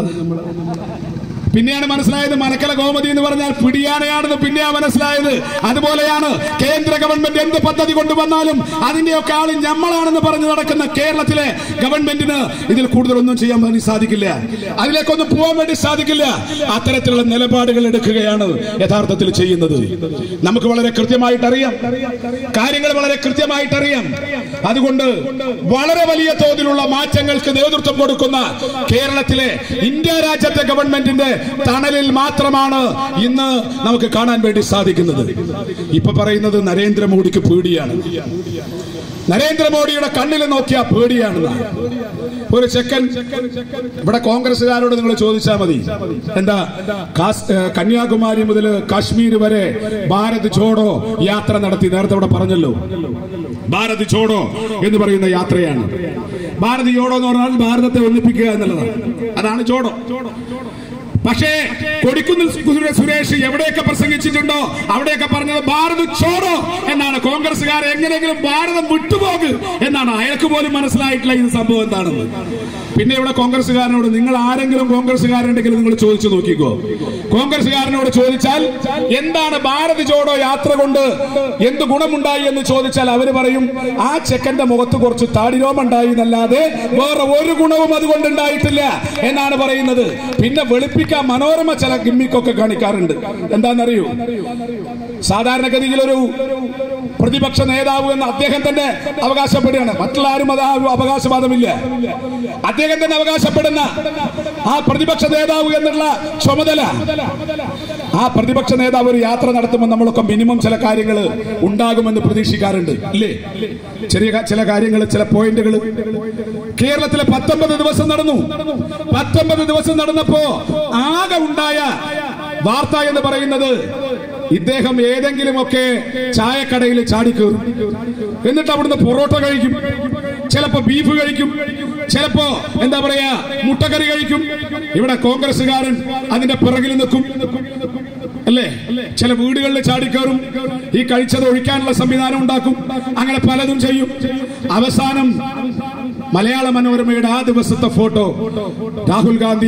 പിന്നെയാണ് മനസ്സിലായത് മനക്കല ഗോമതി എന്ന് പറഞ്ഞാൽ പിടിയാനയാണെന്ന് പിന്നെയാ മനസ്സിലായത് അതുപോലെയാണ് കേന്ദ്ര ഗവൺമെന്റ് എന്ത് പദ്ധതി കൊണ്ടുവന്നാലും അതിന്റെയൊക്കെ ആള് ഞമ്മളാണെന്ന് പറഞ്ഞു നടക്കുന്ന കേരളത്തിലെ ഗവൺമെന്റിന് ഇതിൽ കൂടുതലൊന്നും ചെയ്യാൻ വേണ്ടി സാധിക്കില്ല അതിലേക്കൊന്നും പോകാൻ വേണ്ടി സാധിക്കില്ല അത്തരത്തിലുള്ള നിലപാടുകൾ എടുക്കുകയാണ് യഥാർത്ഥത്തിൽ ചെയ്യുന്നത് നമുക്ക് വളരെ കൃത്യമായിട്ട് അറിയാം കാര്യങ്ങൾ വളരെ കൃത്യമായിട്ട് അറിയാം അതുകൊണ്ട് വളരെ വലിയ തോതിലുള്ള മാറ്റങ്ങൾക്ക് നേതൃത്വം കൊടുക്കുന്ന കേരളത്തിലെ ഇന്ത്യ രാജ്യത്തെ ഗവൺമെന്റിന്റെ തണലിൽ മാത്രമാണ് ഇന്ന് നമുക്ക് കാണാൻ വേണ്ടി സാധിക്കുന്നത് ഇപ്പൊ പറയുന്നത് നരേന്ദ്രമോദിക്ക് പേടിയാണ് നരേന്ദ്രമോദിയുടെ കണ്ണിൽ നോക്കിയാ പേടിയാണ് ഒരു ചെക്കൻ ഇവിടെ കോൺഗ്രസുകാരോട് നിങ്ങൾ ചോദിച്ചാൽ മതി എന്താ കാസ്- ഏ, കന്യാകുമാരി മുതൽ കാശ്മീർ വരെ ഭാരത് ജോഡോ യാത്ര നടത്തി നേരത്തെ ഇവിടെ പറഞ്ഞല്ലോ ഭാരത് ജോഡോ എന്ന് പറയുന്ന യാത്രയാണ് ഭാരത് ജോഡോ എന്ന് പറഞ്ഞാൽ ഭാരതത്തെ ഒന്നിപ്പിക്കുക എന്നുള്ളതാണ് അതാണ് ജോഡോ പക്ഷേ കൊടിക്കുന്നിൽ സുരേ- സുരേഷ് എവിടെയൊക്കെ പ്രസംഗിച്ചിട്ടുണ്ടോ അവിടെയൊക്കെ പറഞ്ഞത് ഭാരത് ചോടോ എന്നാണ് കോൺഗ്രസ്സുകാർ എങ്ങനെയെങ്കിലും ഭാരതം വിട്ടുപോകു എന്നാണ് അയാൾക്ക് പോലും മനസ്സിലായിട്ടില്ല ഈ സംഭവം എന്താണെന്ന് പിന്നെ ഇവിടെ കോൺഗ്രസ്സുകാരനോട് നിങ്ങൾ ആരെങ്കിലും കോൺഗ്രസ്സുകാരുണ്ടെങ്കിൽ നിങ്ങൾ ചോദിച്ചു നോക്കിക്കോ കോൺഗ്രസ്സുകാരനോട് ചോദിച്ചാൽ എന്താണ് ഭാരത് ജോഡോ യാത്ര കൊണ്ട് എന്ത് ഗുണമുണ്ടായി എന്ന് ചോദിച്ചാൽ അവര് പറയും ആ ചെക്കന്റെ മുഖത്ത് കുറച്ച് താടിരോമുണ്ടായി എന്നല്ലാതെ വേറെ ഒരു ഗുണവും അതുകൊണ്ട് ഉണ്ടായിട്ടില്ല എന്നാണ് പറയുന്നത് പിന്നെ വെളുപ്പിക്കാൻ മനോരമ ചില ഗിമ്മിക്കൊക്കെ കാണിക്കാറുണ്ട് എന്താണെന്നറിയൂ സാധാരണഗതിയിൽ ഒരു പ്രതിപക്ഷ നേതാവ് എന്ന് അദ്ദേഹം തന്നെ അവകാശപ്പെടുകയാണ് മറ്റുള്ള ആരും അത് ആ ഒരു അവകാശവാദമില്ല അദ്ദേഹം തന്നെ അവകാശപ്പെടുന്ന ആ പ്രതിപക്ഷ നേതാവ് എന്നുള്ള ചുമതല ആ പ്രതിപക്ഷ നേതാവ് ഒരു യാത്ര നടത്തുമ്പോൾ നമ്മളൊക്കെ മിനിമം ചില കാര്യങ്ങൾ ഉണ്ടാകുമെന്ന് പ്രതീക്ഷിക്കാറുണ്ട് ഇല്ലേ ചെറിയ ക- ചില കാര്യങ്ങൾ ചില പോയിന്റുകൾ കേരളത്തിലെ പത്തൊമ്പത് ദിവസം നടന്നു പത്തൊമ്പത് ദിവസം നടന്നപ്പോ ആകെ ഉണ്ടായ വാർത്ത എന്ന് പറയുന്നത് ഇദ്ദേഹം ഏതെങ്കിലുമൊക്കെ ചായക്കടയിൽ ചാടിക്കേറും എന്നിട്ട് അവിടുന്ന് പൊറോട്ട കഴിക്കും ചിലപ്പോ ബീഫ് കഴിക്കും ചിലപ്പോ എന്താ പറയാ മുട്ടക്കറി കഴിക്കും ഇവിടെ കോൺഗ്രസ്സുകാരൻ അതിന്റെ പിറകിൽ നിൽക്കും അല്ലേ ചില വീടുകളിൽ ചാടിക്കയറും ഈ കഴിച്ചത് ഒഴിക്കാനുള്ള സംവിധാനം ഉണ്ടാക്കും അങ്ങനെ പലതും ചെയ്യും അവസാനം മലയാള മനോരമയുടെ ആ ദിവസത്തെ ഫോട്ടോ രാഹുൽ ഗാന്ധി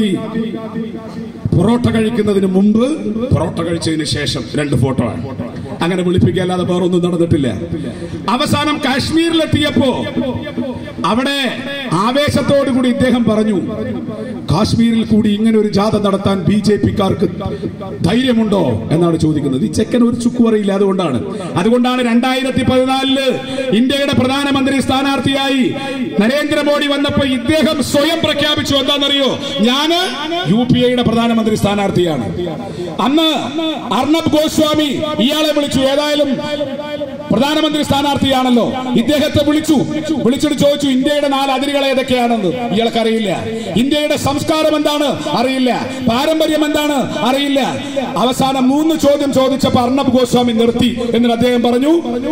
പൊറോട്ട കഴിക്കുന്നതിന് മുമ്പ് പൊറോട്ട കഴിച്ചതിന് ശേഷം രണ്ട് ഫോട്ടോ ആണ് അങ്ങനെ വിളിപ്പിക്കല്ലാതെ വേറൊന്നും നടന്നിട്ടില്ല അവസാനം കാശ്മീരിലെത്തിയപ്പോ അവിടെ ആവേശത്തോടു കൂടി ഇദ്ദേഹം പറഞ്ഞു കാശ്മീരിൽ കൂടി ഇങ്ങനെ ഒരു ജാഥ നടത്താൻ ബി ജെ പിക്കാർക്ക് ധൈര്യമുണ്ടോ എന്നാണ് ചോദിക്കുന്നത് ഈ ചെക്കൻ ഒരു ചുക്കു അറിയില്ല അതുകൊണ്ടാണ് അതുകൊണ്ടാണ് രണ്ടായിരത്തി പതിനാലില് ഇന്ത്യയുടെ പ്രധാനമന്ത്രി സ്ഥാനാർത്ഥിയായി നരേന്ദ്രമോദി വന്നപ്പോ ഇദ്ദേഹം സ്വയം പ്രഖ്യാപിച്ചു എന്താണെന്നറിയോ ഞാന് യു പി എയുടെ പ്രധാനമന്ത്രി സ്ഥാനാർത്ഥിയാണ് അന്ന് അർണബ് ഗോസ്വാമി ഇയാളെ വിളിച്ചു ഏതായാലും പ്രധാനമന്ത്രി സ്ഥാനാർത്ഥിയാണല്ലോ ഇദ്ദേഹത്തെ വിളിച്ചു വിളിച്ചിട്ട് ചോദിച്ചു ഇന്ത്യയുടെ നാല് അതിരുകൾ ഏതൊക്കെയാണെന്ന് ഇയാൾക്ക് അറിയില്ല ഇന്ത്യയുടെ സംസ്കാരം എന്താണ് അറിയില്ല പാരമ്പര്യം എന്താണ് അറിയില്ല അവസാനം മൂന്ന് ചോദ്യം ചോദിച്ചപ്പോ അർണബ് ഗോസ്വാമി നിർത്തി എന്നിട്ട് അദ്ദേഹം പറഞ്ഞു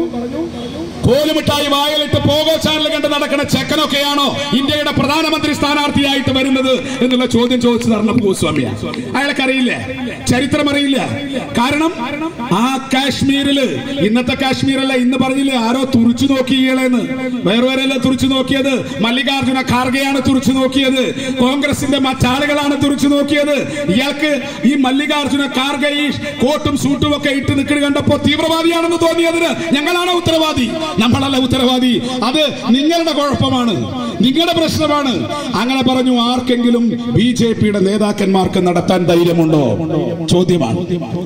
കോലുമിട്ടായി വായലിട്ട് പോകോ ചാനൽ കണ്ട് നടക്കുന്ന ചെക്കനൊക്കെയാണോ ഇന്ത്യയുടെ പ്രധാനമന്ത്രി സ്ഥാനാർത്ഥിയായിട്ട് വരുന്നത് എന്നുള്ള ചോദ്യം ചോദിച്ചത് അർണബ് ഗോസ്വാമിയാണ് അയാൾക്ക് അറിയില്ല ചരിത്രം അറിയില്ല കാരണം ആ കാശ്മീരില് ഇന്നത്തെ കാശ്മീരല്ല ഇന്ന് പറഞ്ഞില്ലേ ആരോ തുറിച്ചു നോക്കിയേളെന്ന് വേറെ തുറിച്ചു നോക്കിയത് മല്ലികാർജുന ഖാർഗെയാണ് തുറിച്ചു നോക്കിയത് കോൺഗ്രസിന്റെ മറ്റാളുകളാണ് തുറിച്ചു നോക്കിയത് ഇയാൾക്ക് ഈ മല്ലികാർജുന ഖാർഗെ ഈ കോട്ടും സൂട്ടും ഒക്കെ ഇട്ട് നിൽക്കുന്നത് കണ്ടപ്പോ തീവ്രവാദിയാണെന്ന് തോന്നിയതിന് ഞങ്ങളാണ് ഉത്തരവാദി നമ്മളല്ല ഉത്തരവാദി അത് നിങ്ങളുടെ കുഴപ്പമാണ് നിങ്ങളുടെ പ്രശ്നമാണ് അങ്ങനെ പറഞ്ഞു ആർക്കെങ്കിലും ബി ജെ പിയുടെ നേതാക്കന്മാർക്ക് നടത്താൻ ധൈര്യമുണ്ടോ ചോദ്യമാണ്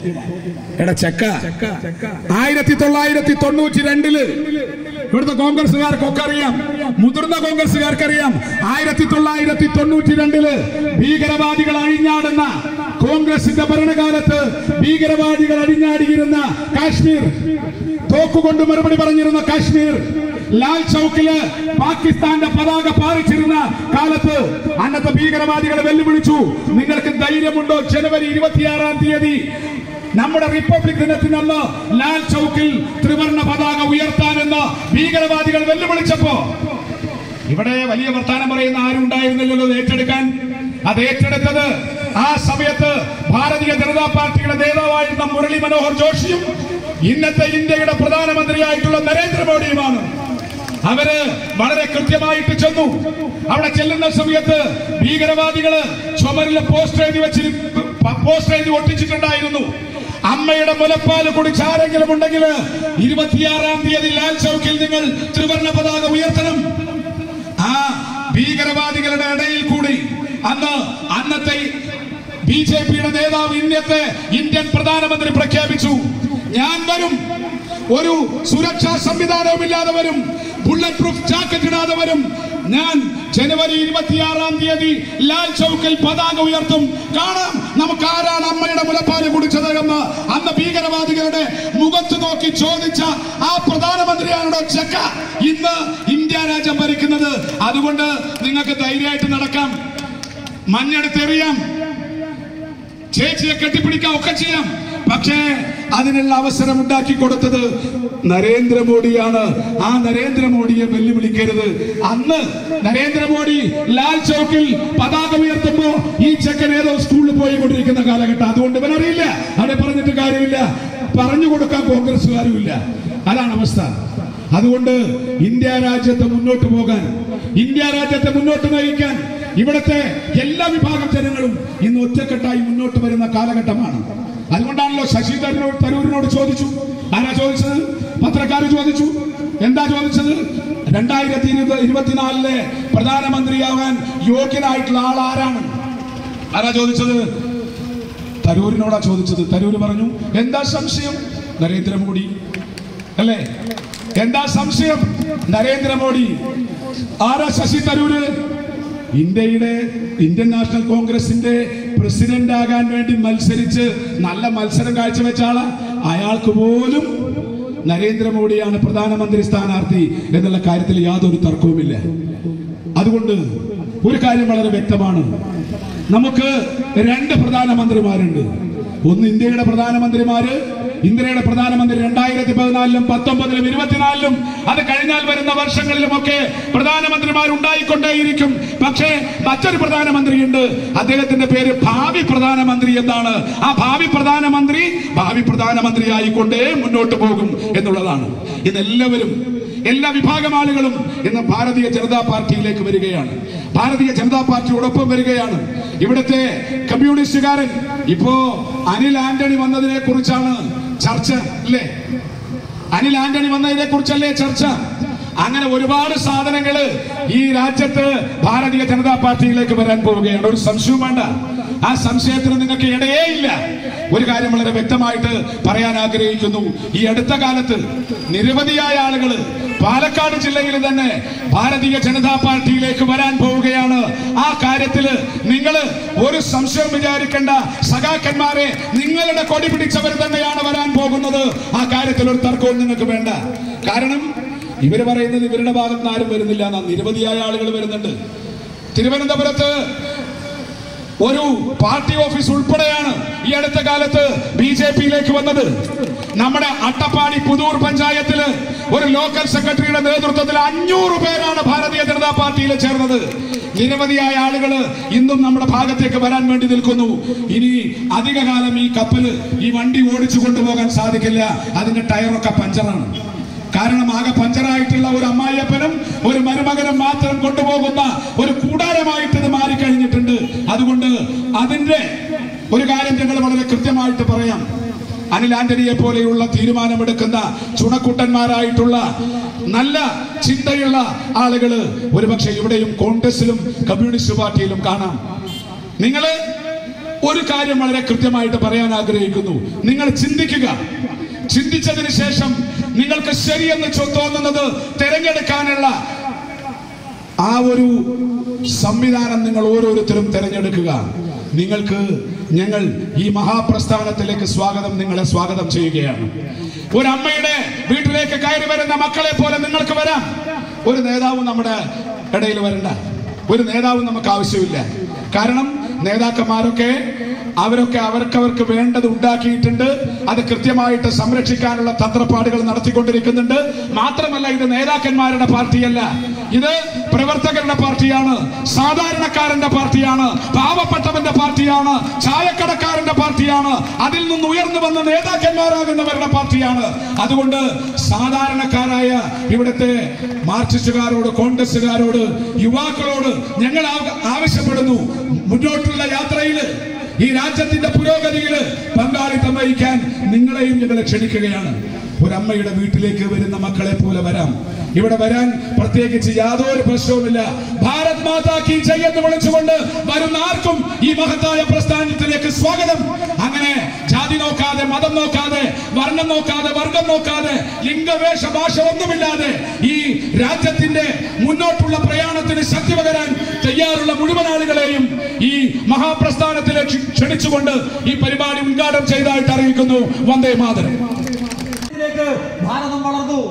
എടാ ചെക്ക ആയിരത്തി തൊള്ളായിരത്തി തൊണ്ണൂറ്റി രണ്ടില് ഇവിടുത്തെ കോൺഗ്രസുകാർക്കൊക്കെ അറിയാം മുതിർന്ന കോൺഗ്രസുകാർക്കറിയാം ആയിരത്തി തൊള്ളായിരത്തി തൊണ്ണൂറ്റി രണ്ടില് ഭീകരവാദികൾ അഴിഞ്ഞാടുന്ന കോൺഗ്രസിന്റെ ഭരണകാലത്ത് ഭീകരവാദികൾ അഴിഞ്ഞാടിയിരുന്ന കാശ്മീർ തോക്കുകൊണ്ട് മറുപടി പറഞ്ഞിരുന്ന കാശ്മീർ ലാൽ ചൌക്കില് പാകിസ്ഥാന്റെ പതാക പാറിച്ചിരുന്ന കാലത്ത് അന്നത്തെ ഭീകരവാദികളെ വെല്ലുവിളിച്ചു നിങ്ങൾക്ക് ധൈര്യമുണ്ടോ ജനുവരി ഇരുപത്തിയാറാം തീയതി നമ്മുടെ റിപ്പബ്ലിക് ദിനത്തിനന്ന് ലാൽ ചൌക്കിൽ ത്രിവർണ പതാക ഉയർത്താനെന്ന് ഭീകരവാദികൾ വെല്ലുവിളിച്ചപ്പോ ഇവിടെ വലിയ വർത്താനം പറയുന്ന ആരും ഉണ്ടായിരുന്നില്ലല്ലോ അത് ഏറ്റെടുക്കാൻ അത് ഏറ്റെടുത്തത് ആ സമയത്ത് ഭാരതീയ ജനതാ പാർട്ടിയുടെ നേതാവായിരുന്ന മുരളി മനോഹർ ജോഷിയും ഇന്നത്തെ ഇന്ത്യയുടെ പ്രധാനമന്ത്രിയായിട്ടുള്ള നരേന്ദ്രമോദിയുമാണ് അവര് വളരെ കൃത്യമായിട്ട് ചെന്നു അവിടെ ചെല്ലുന്ന സമയത്ത് ഭീകരവാദികള് ചുമരിലെ പോസ്റ്റർ എഴുതി വെച്ചിരി പോസ്റ്റർ എഴുതി ഒട്ടിച്ചിട്ടുണ്ടായിരുന്നു അമ്മയുടെ മുലപ്പാല് കുടിച്ച് ആരെങ്കിലും ഉണ്ടെങ്കിൽ ഇരുപത്തിയാറാം തീയതി ലാൽ ചൗക്കിൽ നിങ്ങൾ ത്രിവർണ പതാക ഉയർത്തണം ആ ഭീകരവാദികളുടെ ഇടയിൽ കൂടി അന്ന് അന്നത്തെ ബി ജെ പിയുടെ നേതാവ് ഇന്നത്തെ ഇന്ത്യൻ പ്രധാനമന്ത്രി പ്രഖ്യാപിച്ചു ഞാൻ വരും ഒരു സുരക്ഷാ സംവിധാനവും ഇല്ലാതെ വരും ബുള്ളറ്റ് പ്രൂഫ് ജാക്കറ്റ് ഇടാതെ വരും ഞാൻ ജനുവരി ഇരുപത്തിയാറാം തീയതി ലാൽ ചൗക്കിൽ പതാക ഉയർത്തും കാണാം നമുക്ക് ആരാണ് അമ്മയുടെ മുലപ്പാല് കുടിച്ചത് എന്ന് അന്ന് ഭീകരവാദികളുടെ മുഖത്ത് നോക്കി ചോദിച്ച ആ പ്രധാനമന്ത്രിയാണോ ചെക്ക ഇന്ന് ഇന്ത്യ രാജ്യം ഭരിക്കുന്നത് അതുകൊണ്ട് നിങ്ങൾക്ക് ധൈര്യമായിട്ട് നടക്കാം മഞ്ഞെടുത്തെറിയാം ചേച്ചിയെ കെട്ടിപ്പിടിക്കാം ഒക്കെ ചെയ്യാം പക്ഷേ അതിനുള്ള അവസരം ഉണ്ടാക്കി കൊടുത്തത് നരേന്ദ്രമോദിയാണ് ആ നരേന്ദ്രമോദിയെ വെല്ലുവിളിക്കരുത് അന്ന് നരേന്ദ്രമോദി ലാൽ ചൗക്കിൽ പതാക ഉയർത്തുമ്പോ ഈ ചെക്കൻ ഏതോ സ്കൂളിൽ പോയി കൊണ്ടിരിക്കുന്ന കാലഘട്ടം അതുകൊണ്ട് ഇവനറിയില്ല അവിടെ പറഞ്ഞിട്ട് കാര്യമില്ല പറഞ്ഞു കൊടുക്കാൻ കോൺഗ്രസ്സുകാരും ഇല്ല അതാണ് അവസ്ഥ അതുകൊണ്ട് ഇന്ത്യ രാജ്യത്തെ മുന്നോട്ട് പോകാൻ ഇന്ത്യ രാജ്യത്തെ മുന്നോട്ട് നയിക്കാൻ ഇവിടുത്തെ എല്ലാ വിഭാഗം ജനങ്ങളും ഇന്ന് ഒറ്റക്കെട്ടായി മുന്നോട്ട് വരുന്ന കാലഘട്ടമാണ് അതുകൊണ്ടാണല്ലോ ശശി തരൂർ തരൂരിനോട് ചോദിച്ചു ആരാ ചോദിച്ചത് പത്രക്കാർ ചോദിച്ചു എന്താ ചോദിച്ചത് രണ്ടായിരത്തി ഇരുപത് ഇരുപത്തിനാലിലെ പ്രധാനമന്ത്രിയാവാൻ യോഗ്യനായിട്ടുള്ള ആൾ ആരാണ് ആരാ ചോദിച്ചത് തരൂരിനോടാ ചോദിച്ചത് തരൂര് പറഞ്ഞു എന്താ സംശയം നരേന്ദ്രമോദി അല്ലേ എന്താ സംശയം നരേന്ദ്രമോദി ആരാ ശശി തരൂര് ഇന്ത്യയുടെ ഇന്ത്യൻ നാഷണൽ കോൺഗ്രസിന്റെ പ്രസിഡന്റ് ആകാൻ വേണ്ടി മത്സരിച്ച് നല്ല മത്സരം കാഴ്ചവെച്ച ആള് അയാൾക്ക് പോലും നരേന്ദ്രമോദിയാണ് പ്രധാനമന്ത്രി സ്ഥാനാർത്ഥി എന്നുള്ള കാര്യത്തിൽ യാതൊരു തർക്കവുമില്ല അതുകൊണ്ട് ഒരു കാര്യം വളരെ വ്യക്തമാണ് നമുക്ക് രണ്ട് പ്രധാനമന്ത്രിമാരുണ്ട് ഒന്ന് ഇന്ത്യയുടെ പ്രധാനമന്ത്രിമാര് ഇന്ത്യയുടെ പ്രധാനമന്ത്രി രണ്ടായിരത്തി പതിനാലിലും പത്തൊമ്പതിലും ഇരുപത്തിനാലിലും അത് കഴിഞ്ഞാൽ വരുന്ന വർഷങ്ങളിലുമൊക്കെ പ്രധാനമന്ത്രിമാർ ഉണ്ടായിക്കൊണ്ടേയിരിക്കും പക്ഷേ മറ്റൊരു പ്രധാനമന്ത്രിയുണ്ട് അദ്ദേഹത്തിന്റെ പേര് ഭാവി പ്രധാനമന്ത്രി എന്നാണ് ആ ഭാവി പ്രധാനമന്ത്രി ഭാവി പ്രധാനമന്ത്രി ആയിക്കൊണ്ടേ മുന്നോട്ട് പോകും എന്നുള്ളതാണ് ഇതെല്ലാവരും എല്ലാ വിഭാഗം ആളുകളും ഇന്ന് ഭാരതീയ ജനതാ പാർട്ടിയിലേക്ക് വരികയാണ് ഭാരതീയ ജനതാ പാർട്ടിയോടൊപ്പം വരികയാണ് ഇവിടുത്തെ കമ്മ്യൂണിസ്റ്റുകാരൻ ഇപ്പോ അനിൽ ആന്റണി വന്നതിനെ കുറിച്ചാണ് ചർച്ച അല്ലേ അനിൽ ആന്റണി വന്നതിനെ കുറിച്ചല്ലേ ചർച്ച അങ്ങനെ ഒരുപാട് സാധനങ്ങള് ഈ രാജ്യത്ത് ഭാരതീയ ജനതാ പാർട്ടിയിലേക്ക് വരാൻ പോവുകയാണ് ഒരു സംശയവും വേണ്ട ആ സംശയത്തിന് നിങ്ങൾക്ക് ഇടയേ ഇല്ല ഒരു കാര്യം വളരെ വ്യക്തമായിട്ട് പറയാൻ ആഗ്രഹിക്കുന്നു ഈ അടുത്ത കാലത്ത് നിരവധിയായ ആളുകൾ പാലക്കാട് ജില്ലയിൽ തന്നെ ഭാരതീയ ജനതാ പാർട്ടിയിലേക്ക് വരാൻ പോവുകയാണ് ആ കാര്യത്തില് നിങ്ങൾ ഒരു സംശയം വിചാരിക്കേണ്ട സഖാക്കന്മാരെ നിങ്ങളുടെ കൊടി പിടിച്ചവർ തന്നെയാണ് വരാൻ പോകുന്നത് ആ കാര്യത്തിൽ ഒരു തർക്കവും നിങ്ങൾക്ക് വേണ്ട കാരണം ഇവര് പറയുന്നത് ഇവരുടെ ഭാഗത്ത് നിന്ന് ആരും വരുന്നില്ല എന്നാ നിരവധിയായ ആളുകൾ വരുന്നുണ്ട് തിരുവനന്തപുരത്ത് ഒരു പാർട്ടി ഓഫീസ് ഉൾപ്പെടെയാണ് ഈ അടുത്ത കാലത്ത് ബി ജെ പിയിലേക്ക് വന്നത് നമ്മുടെ അട്ടപ്പാടി പുതൂർ പഞ്ചായത്തില് ഒരു ലോക്കൽ സെക്രട്ടറിയുടെ നേതൃത്വത്തിൽ അഞ്ഞൂറ് പേരാണ് ഭാരതീയ ജനതാ പാർട്ടിയിൽ ചേർന്നത് നിരവധിയായ ആളുകൾ ഇന്നും നമ്മുടെ ഭാഗത്തേക്ക് വരാൻ വേണ്ടി നിൽക്കുന്നു ഇനി അധികകാലം ഈ കപ്പല് ഈ വണ്ടി ഓടിച്ചു കൊണ്ടുപോകാൻ സാധിക്കില്ല അതിന്റെ ടയറൊക്കെ പഞ്ചറാണ് കാരണം ആകെ പഞ്ചറായിട്ടുള്ള ഒരു അമ്മായിയപ്പനും ഒരു മരുമകനും മാത്രം കൊണ്ടുപോകുന്ന ഒരു കൂടാരമായിട്ട് ഇത് മാറിക്കഴിഞ്ഞിട്ടുണ്ട് അതുകൊണ്ട് അതിന്റെ ഒരു കാര്യം ഞങ്ങൾ വളരെ കൃത്യമായിട്ട് പറയാം അനിൽ ആന്റണിയെ പോലെയുള്ള തീരുമാനമെടുക്കുന്ന ചുണക്കുട്ടന്മാരായിട്ടുള്ള നല്ല ചിന്തയുള്ള ആളുകള് ഒരുപക്ഷെ ഇവിടെയും കോൺഗ്രസിലും കമ്മ്യൂണിസ്റ്റ് പാർട്ടിയിലും കാണാം നിങ്ങള് ഒരു കാര്യം വളരെ കൃത്യമായിട്ട് പറയാൻ ആഗ്രഹിക്കുന്നു നിങ്ങൾ ചിന്തിക്കുക ചിന്തിച്ചതിന് ശേഷം നിങ്ങൾക്ക് ശരിയെന്ന് ചോ- തോന്നുന്നത് തിരഞ്ഞെടുക്കാനുള്ള ആ ഒരു സംവിധാനം നിങ്ങൾ ഓരോരുത്തരും തിരഞ്ഞെടുക്കുക നിങ്ങൾക്ക് ഞങ്ങൾ ഈ മഹാപ്രസ്ഥാനത്തിലേക്ക് സ്വാഗതം നിങ്ങളെ സ്വാഗതം ചെയ്യുകയാണ് ഒരു അമ്മയുടെ വീട്ടിലേക്ക് കയറി വരുന്ന മക്കളെ പോലെ നിങ്ങൾക്ക് വരാം ഒരു നേതാവും നമ്മുടെ ഇടയിൽ വരണ്ട ഒരു നേതാവും നമുക്ക് ആവശ്യമില്ല കാരണം നേതാക്കന്മാരൊക്കെ അവരൊക്കെ അവർക്കവർക്ക് വേണ്ടത് ഉണ്ടാക്കിയിട്ടുണ്ട് അത് കൃത്യമായിട്ട് സംരക്ഷിക്കാനുള്ള തന്ത്രപ്പാടുകൾ നടത്തിക്കൊണ്ടിരിക്കുന്നുണ്ട് മാത്രമല്ല ഇത് നേതാക്കന്മാരുടെ പാർട്ടിയല്ല ഇത് പ്രവർത്തകരുടെ പാർട്ടിയാണ് സാധാരണക്കാരന്റെ പാർട്ടിയാണ് പാവപ്പെട്ടവന്റെ പാർട്ടിയാണ് ചായക്കടക്കാരന്റെ പാർട്ടിയാണ് അതിൽ നിന്ന് ഉയർന്നു വന്ന നേതാക്കന്മാരാകുന്നവരുടെ പാർട്ടിയാണ് അതുകൊണ്ട് സാധാരണക്കാരായ ഇവിടുത്തെ മാർക്സിസ്റ്റുകാരോട് കോൺഗ്രസുകാരോട് യുവാക്കളോട് ഞങ്ങൾ ആ- ആവശ്യപ്പെടുന്നു മുന്നോട്ടുള്ള യാത്രയിൽ ഈ രാജ്യത്തിന്റെ പുരോഗതിയിൽ പങ്കാളിത്തം വഹിക്കാൻ നിങ്ങളെയും ഞങ്ങളെ ക്ഷണിക്കുകയാണ് ഒരമ്മയുടെ വീട്ടിലേക്ക് വരുന്ന മക്കളെ പോലെ വരാം ഇവിടെ വരാൻ പ്രത്യേകിച്ച് യാതൊരു പ്രശ്നവുമില്ല ഭാരത് മാതാ കി ജയ് എന്ന് വിളിച്ചുകൊണ്ട് വരുന്ന ആർക്കും ഈ മഹത്തായ പ്രസ്ഥാനത്തിലേക്ക് സ്വാഗതം അങ്ങനെ ജാതി നോക്കാതെ മതം നോക്കാതെ വർണ്ണം നോക്കാതെ വർഗം നോക്കാതെ ലിംഗവേഷ ഭാഷ ഒന്നുമില്ലാതെ ഈ രാജ്യത്തിന്റെ മുന്നോട്ടുള്ള പ്രയാണത്തിന് ശക്തി പകരാൻ തയ്യാറുള്ള മുഴുവൻ ആളുകളെയും ഈ മഹാപ്രസ്ഥാനത്തിലേക്ക് ക്ഷണിച്ചുകൊണ്ട് ഈ പരിപാടി ഉദ്ഘാടനം ചെയ്തതായിട്ട് അറിയിക്കുന്നു വന്ദേ മാതരം ിലേക്ക് ഭാരതം വളർന്നു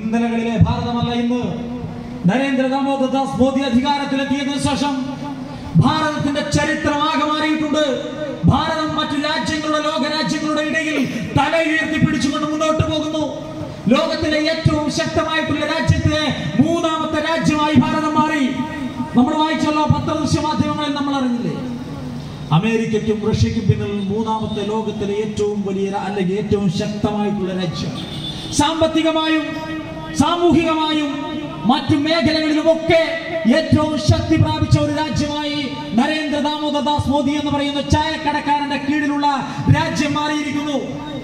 ഇന്നലകളിലെ ഭാരതമല്ല ഇന്ന് നരേന്ദ്ര ദാമോദർ ദാസ് മോദി അധികാരത്തിലെത്തിയതിനു ശേഷം ഭാരതത്തിന്റെ ചരിത്രമാകെ മാറിയിട്ടുണ്ട് ഭാരതം മറ്റു രാജ്യങ്ങളുടെ ലോക രാജ്യങ്ങളുടെ ഇടയിൽ തല ഉയർത്തി പിടിച്ചുകൊണ്ട് മുന്നോട്ട് പോകുന്നു ലോകത്തിലെ ഏറ്റവും ശക്തമായിട്ടുള്ള രാജ്യത്തിലെ മൂന്നാമത്തെ രാജ്യമായി ഭാരതം മാറി നമ്മൾ വായിച്ചല്ലോ പത്രദൃശ്യ മാധ്യമങ്ങളിൽ നമ്മൾ അറിഞ്ഞില്ലേ അമേരിക്കയ്ക്കും റഷ്യയ്ക്കും പിന്നിൽ മൂന്നാമത്തെ ലോകത്തിലെ ഏറ്റവും വലിയ രാ- അല്ലെങ്കിൽ ഏറ്റവും ശക്തമായിട്ടുള്ള രാജ്യം സാമ്പത്തികമായും സാമൂഹികമായും മറ്റു മേഖലകളിലുമൊക്കെ ഏറ്റവും ശക്തി പ്രാപിച്ച ഒരു രാജ്യമായി നരേന്ദ്ര ദാമോദർ ദാസ് മോദി എന്ന് പറയുന്ന ചായക്കടക്കാരന്റെ കീഴിലുള്ള രാജ്യം മാറിയിരിക്കുന്നു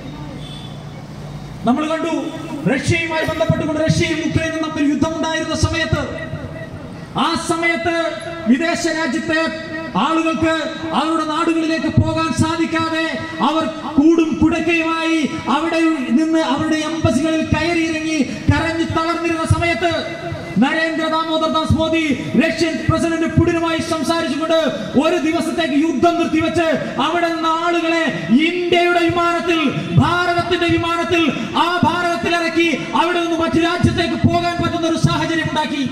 നമ്മൾ കണ്ടു റഷ്യയുമായി ബന്ധപ്പെട്ടുകൊണ്ട് റഷ്യയും ഉക്രൈനും തമ്മിൽ യുദ്ധമുണ്ടായിരുന്ന സമയത്ത് ആ സമയത്ത് വിദേശ രാജ്യത്തെ ആളുകൾക്ക് അവരുടെ നാടുകളിലേക്ക് പോകാൻ സാധിക്കാതെ അവർ കൂടും കുടക്കയുമായി അവിടെ നിന്ന് അവരുടെ എംബസികളിൽ കയറിയിറങ്ങി കരഞ്ഞു തളർന്നിരുന്ന സമയത്ത് നരേന്ദ്ര ദാമോദർ ദാസ് മോദി റഷ്യൻ പ്രസിഡന്റ് പുടിനുമായി സംസാരിച്ചുകൊണ്ട് ഒരു ദിവസത്തേക്ക് യുദ്ധം നിർത്തിവെച്ച് അവിടെ നിന്ന് ആളുകളെ ഇന്ത്യയുടെ വിമാനത്തിൽ ഭാരതത്തിന്റെ വിമാനത്തിൽ ആ ഭാരതത്തിൽ ഇറക്കി അവിടെ നിന്ന് മറ്റു രാജ്യത്തേക്ക് പോകാൻ പറ്റുന്ന ഒരു സാഹചര്യം ഉണ്ടാക്കി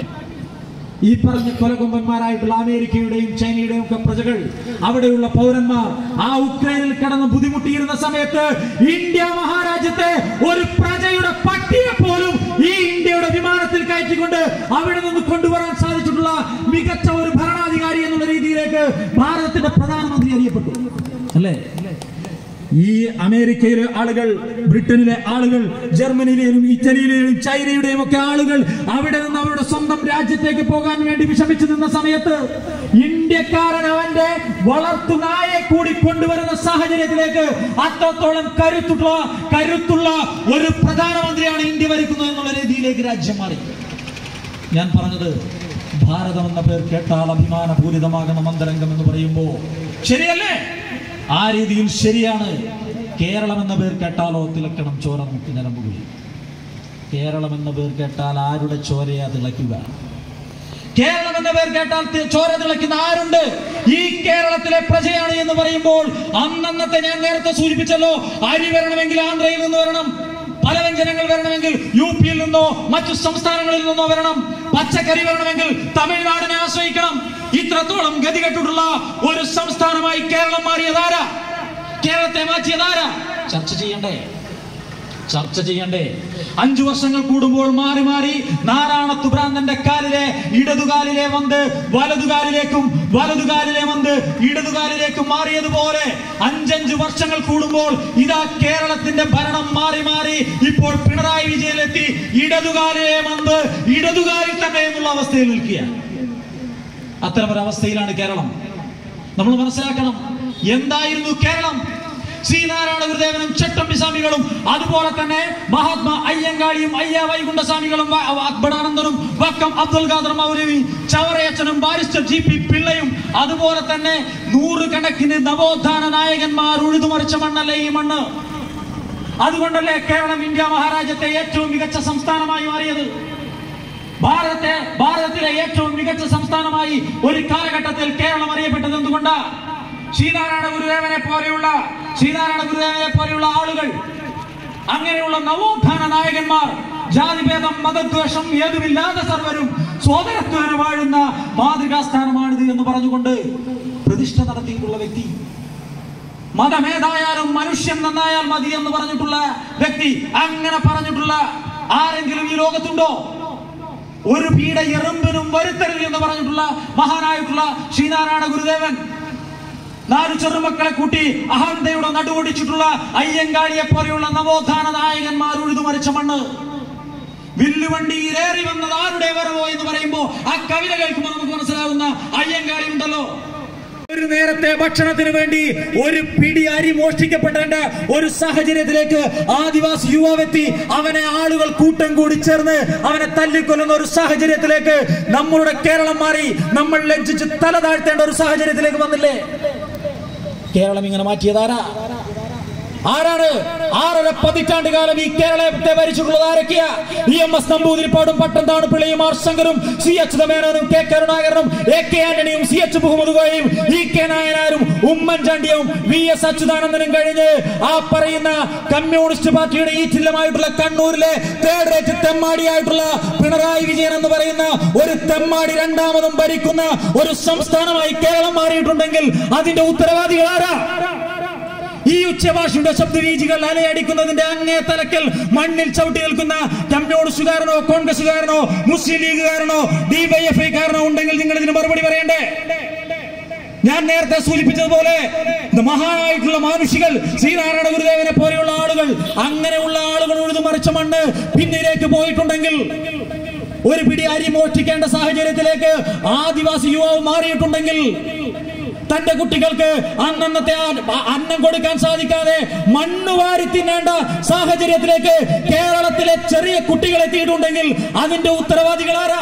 ഈ പറഞ്ഞ കൊലകൊമ്പന്മാരായിട്ടുള്ള അമേരിക്കയുടെയും ചൈനയുടെയും ഒക്കെ പ്രജകൾ അവിടെയുള്ള പൗരന്മാർ ആ ഉക്രൈനിൽ കിടന്ന് ബുദ്ധിമുട്ടിയിരുന്ന സമയത്ത് ഇന്ത്യ മഹാരാജ്യത്തെ ഒരു പ്രജയുടെ പട്ടിയെ പോലും ഈ ഇന്ത്യയുടെ വിമാനത്തിൽ കയറ്റിക്കൊണ്ട് അവിടെ നിന്ന് കൊണ്ടുവരാൻ സാധിച്ചിട്ടുള്ള മികച്ച ഒരു ഭരണാധികാരി എന്നുള്ള രീതിയിലേക്ക് ഭാരതത്തിന്റെ പ്രധാനമന്ത്രി അറിയപ്പെട്ടു അല്ലേ ഈ അമേരിക്കയിലെ ആളുകൾ ബ്രിട്ടനിലെ ആളുകൾ ജർമ്മനിയിലെയും ഇറ്റലിയിലെയും ചൈനയുടെയും ഒക്കെ ആളുകൾ അവിടെ നിന്ന് അവരുടെ സ്വന്തം രാജ്യത്തേക്ക് പോകാൻ വേണ്ടി വിഷമിച്ചു നിന്ന സമയത്ത് ഇന്ത്യക്കാരൻ അവന്റെ വളർത്തു നായെ കൂടി കൊണ്ടുവരുന്ന സാഹചര്യത്തിലേക്ക് അത്രത്തോളം കരുത്തുള്ള കരുത്തുള്ള ഒരു പ്രധാനമന്ത്രിയാണ് ഇന്ത്യ ഭരിക്കുന്നത് എന്നുള്ള രീതിയിലേക്ക് രാജ്യം മാറി ഞാൻ പറഞ്ഞത് ഭാരതം എന്ന പേർ കേട്ടാൽ അഭിമാനപൂരിതമാകണം അന്തരംഗം എന്ന് പറയുമ്പോ ശരിയല്ലേ ആ രീതിയിൽ ശരിയാണ് കേരളം എന്ന പേർ കേട്ടാലോ തിളക്കണം ചോര മുക്കി നരമ്പുകളിൽ കേരളം എന്ന പേർ കേട്ടാൽ ആരുടെ ചോരയാ തിളയ്ക്കുക കേരളം എന്ന പേർ കേട്ടാൽ തി- ചോര തിളയ്ക്കുന്ന ആരുണ്ട് ഈ കേരളത്തിലെ പ്രജയാണ് എന്ന് പറയുമ്പോൾ അന്നന്നത്തെ ഞാൻ നേരത്തെ സൂചിപ്പിച്ചല്ലോ അരി വരണമെങ്കിൽ ആന്ധ്രയിൽ നിന്ന് വരണം പലവ്യഞ്ജനങ്ങൾ വരണമെങ്കിൽ യു പിയിൽ നിന്നോ മറ്റു സംസ്ഥാനങ്ങളിൽ നിന്നോ വരണം പച്ചക്കറി വരണമെങ്കിൽ തമിഴ്നാടിനെ ആശ്രയിക്കണം ഇത്രത്തോളം ഗതികെട്ടിട്ടുള്ള ഒരു സംസ്ഥാനമായി കേരളം മാറിയതാരാ കേരളത്തെ മാറ്റിയതാരാ ചർച്ച ചെയ്യണ്ടേ ചർച്ച ചെയ്യണ്ടേ അഞ്ചു വർഷങ്ങൾ കൂടുമ്പോൾ മാറി മാറി നാരായണത്തു ഭ്രാന്തന്റെ കാലിലെ ഇടതുകാലിലെ വന്ന് വലതുകാലിലേക്കും വലതുകാലിലെ വന്ന് ഇടതുകാലിലേക്കും മാറിയതുപോലെ അഞ്ചഞ്ച് വർഷങ്ങൾ കൂടുമ്പോൾ ഇതാ കേരളത്തിന്റെ ഭരണം മാറി മാറി ഇപ്പോൾ പിണറായി വിജയനെത്തി ഇടതുകാലിലെ വന്ന് ഇടതുകാലിൽ തന്നെ എന്നുള്ള അവസ്ഥയിൽ നിൽക്കുക അത്തരമൊരവസ്ഥയിലാണ് കേരളം നമ്മൾ മനസ്സിലാക്കണം എന്തായിരുന്നു കേരളം ശ്രീനാരായണ ഗുരുദേവനും ചട്ടമ്പി സ്വാമികളും അതുപോലെ തന്നെ മഹാത്മാ അയ്യങ്കാളിയും അയ്യ വൈകുണ്ഠസ്വാമികളും വ- വ- അക്ബറാനന്ദനും വക്കം അബ്ദുൽ ഖാദർ മൗലവി ചവറയച്ചനും ബാരിസ്റ്റർ ജി പി പിള്ളയും അതുപോലെ തന്നെ നൂറുകണക്കിന് നവോത്ഥാന നായകന്മാർ ഉഴുതുമറിച്ച മണ്ണല്ലേ ഈ മണ്ണ് അതുകൊണ്ടല്ലേ കേരളം ഇന്ത്യ മഹാരാജ്യത്തെ ഏറ്റവും മികച്ച സംസ്ഥാനമായി മാറിയത് ഭാരതത്തെ ഭാരതത്തിലെ ഏറ്റവും മികച്ച സംസ്ഥാനമായി ഒരു കാലഘട്ടത്തിൽ കേരളം അറിയപ്പെട്ടത് എന്തുകൊണ്ടാ ശ്രീനാരായണ ഗുരുദേവനെ പോലെയുള്ള ശ്രീനാരായണ ഗുരുദേവനെ പോലെയുള്ള ആളുകൾ അങ്ങനെയുള്ള നവോത്ഥാന നായകന്മാർ ജാതിഭേദം മതദ്വേഷം ഏതുമില്ലാതെ സർവരും സോദരത്വേന വാഴുന്ന മാതൃകാസ്ഥാനമാണിത് എന്ന് പറഞ്ഞുകൊണ്ട് പ്രതിഷ്ഠ നടത്തിയിട്ടുള്ള വ്യക്തി മതമേതായാലും മനുഷ്യൻ നന്നായാൽ മതി എന്ന് പറഞ്ഞിട്ടുള്ള വ്യക്തി അങ്ങനെ പറഞ്ഞിട്ടുള്ള ആരെങ്കിലും ഈ ലോകത്തുണ്ടോ ഒരു പീഡ എറുമ്പിനും വരുത്തരുത് എന്ന് പറഞ്ഞിട്ടുള്ള മഹാനായിട്ടുള്ള ശ്രീനാരായണ ഗുരുദേവൻ നാല് ചെറുമക്കളെ കൂട്ടി അഹന്തയുടെ നടുവൊടിച്ചിട്ടുള്ള അയ്യങ്കാളിയെ പോലെയുള്ള നവോത്ഥാന നായകന്മാർ ഉഴുതുമറിച്ച മണ്ണ് വില്ലുവണ്ടിയിലേറി വന്നത് ആരുടെ വരവോ എന്ന് പറയുമ്പോ ആ കവിത കേൾക്കുമ്പോൾ നമുക്ക് മനസ്സിലാവുന്ന അയ്യങ്കാളി ഉണ്ടല്ലോ ഒരു നേരത്തെ ഭക്ഷണത്തിന് വേണ്ടി ഒരു പിടി അരി മോഷ്ടിക്കപ്പെടേണ്ട ഒരു സാഹചര്യത്തിലേക്ക് ആദിവാസി യുവാവെത്തി അവനെ ആളുകൾ കൂട്ടം കൂടി ചേർന്ന് അവനെ തല്ലിക്കൊല്ലുന്ന ഒരു സാഹചര്യത്തിലേക്ക് നമ്മളുടെ കേരളം മാറി നമ്മൾ ലജ്ജിച്ച് തല താഴ്ത്തേണ്ട ഒരു സാഹചര്യത്തിലേക്ക് വന്നില്ലേ കേരളം ഇങ്ങനെ മാറ്റിയതാരാ ആരാണ് ആറര പതിറ്റാണ്ട് കാലം ഈ കേരളത്തെ ഭരിച്ചിട്ടുള്ളത് ആരൊക്കെയാ ഇ എം എസ് നമ്പൂതിരിപ്പാടും പട്ടന്താണ് പിള്ളയും ആർ ശങ്കരും സി എച്ച് ദമേനോനും കെ കരുണാകരനും എ കെ ആന്റണിയും സി എച്ച് മുഹമ്മദ് കോയയും ഇ കെ നായനാരും ഉമ്മൻചാണ്ടിയും വി എസ് അച്യുതാനന്ദനും കഴിഞ്ഞ് ആ പറയുന്ന കമ്മ്യൂണിസ്റ്റ് പാർട്ടിയുടെ ഈ ചില്ലമായിട്ടുള്ള കണ്ണൂരിലെ തേർഡ് റേറ്റ് തെമ്മാടിയായിട്ടുള്ള പിണറായി വിജയൻ എന്ന് പറയുന്ന ഒരു തെമ്മാടി രണ്ടാമതും ഭരിക്കുന്ന ഒരു സംസ്ഥാനമായി കേരളം മാറിയിട്ടുണ്ടെങ്കിൽ അതിന്റെ ഉത്തരവാദികൾ ആരാ ഈ ഉച്ചഭാഷയുടെ ശബ്ദവീജികൾ അലയടിക്കുന്നതിന്റെ അങ്ങേ തലക്കൽ മണ്ണിൽ ചവിട്ടി നിൽക്കുന്ന കമ്മ്യൂണിസ്റ്റുകാരനോ കോൺഗ്രസുകാരനോ മുസ്ലിം ലീഗുകാരനോ ഡിവൈഎഫ്ഐക്കാരനോ ഉണ്ടെങ്കിൽ നിങ്ങൾ ഇതിന് മറുപടി പറയണ്ടേ ഞാൻ നേരത്തെ സൂചിപ്പിച്ചതുപോലെ ഇത് മഹാനായിട്ടുള്ള മാനുഷികൾ ശ്രീനാരായണ ഗുരുദേവനെ പോലെയുള്ള ആളുകൾ അങ്ങനെയുള്ള ആളുകൾ ഉഴുതു മറിച്ച മണ്ണ് പിന്നിലേക്ക് പോയിട്ടുണ്ടെങ്കിൽ ഒരു പിടി അരി മോഷ്ടിക്കേണ്ട സാഹചര്യത്തിലേക്ക് ആദിവാസി യുവാവ് മാറിയിട്ടുണ്ടെങ്കിൽ തന്റെ കുട്ടികൾക്ക് അന്നന്നത്തെ ആ- അന്നം കൊടുക്കാൻ സാധിക്കാതെ മണ്ണ് വാരി തിന്നേണ്ട സാഹചര്യത്തിലേക്ക് കേരളത്തിലെ ചെറിയ കുട്ടികൾ എത്തിയിട്ടുണ്ടെങ്കിൽ അതിന്റെ ഉത്തരവാദികൾ ആരാ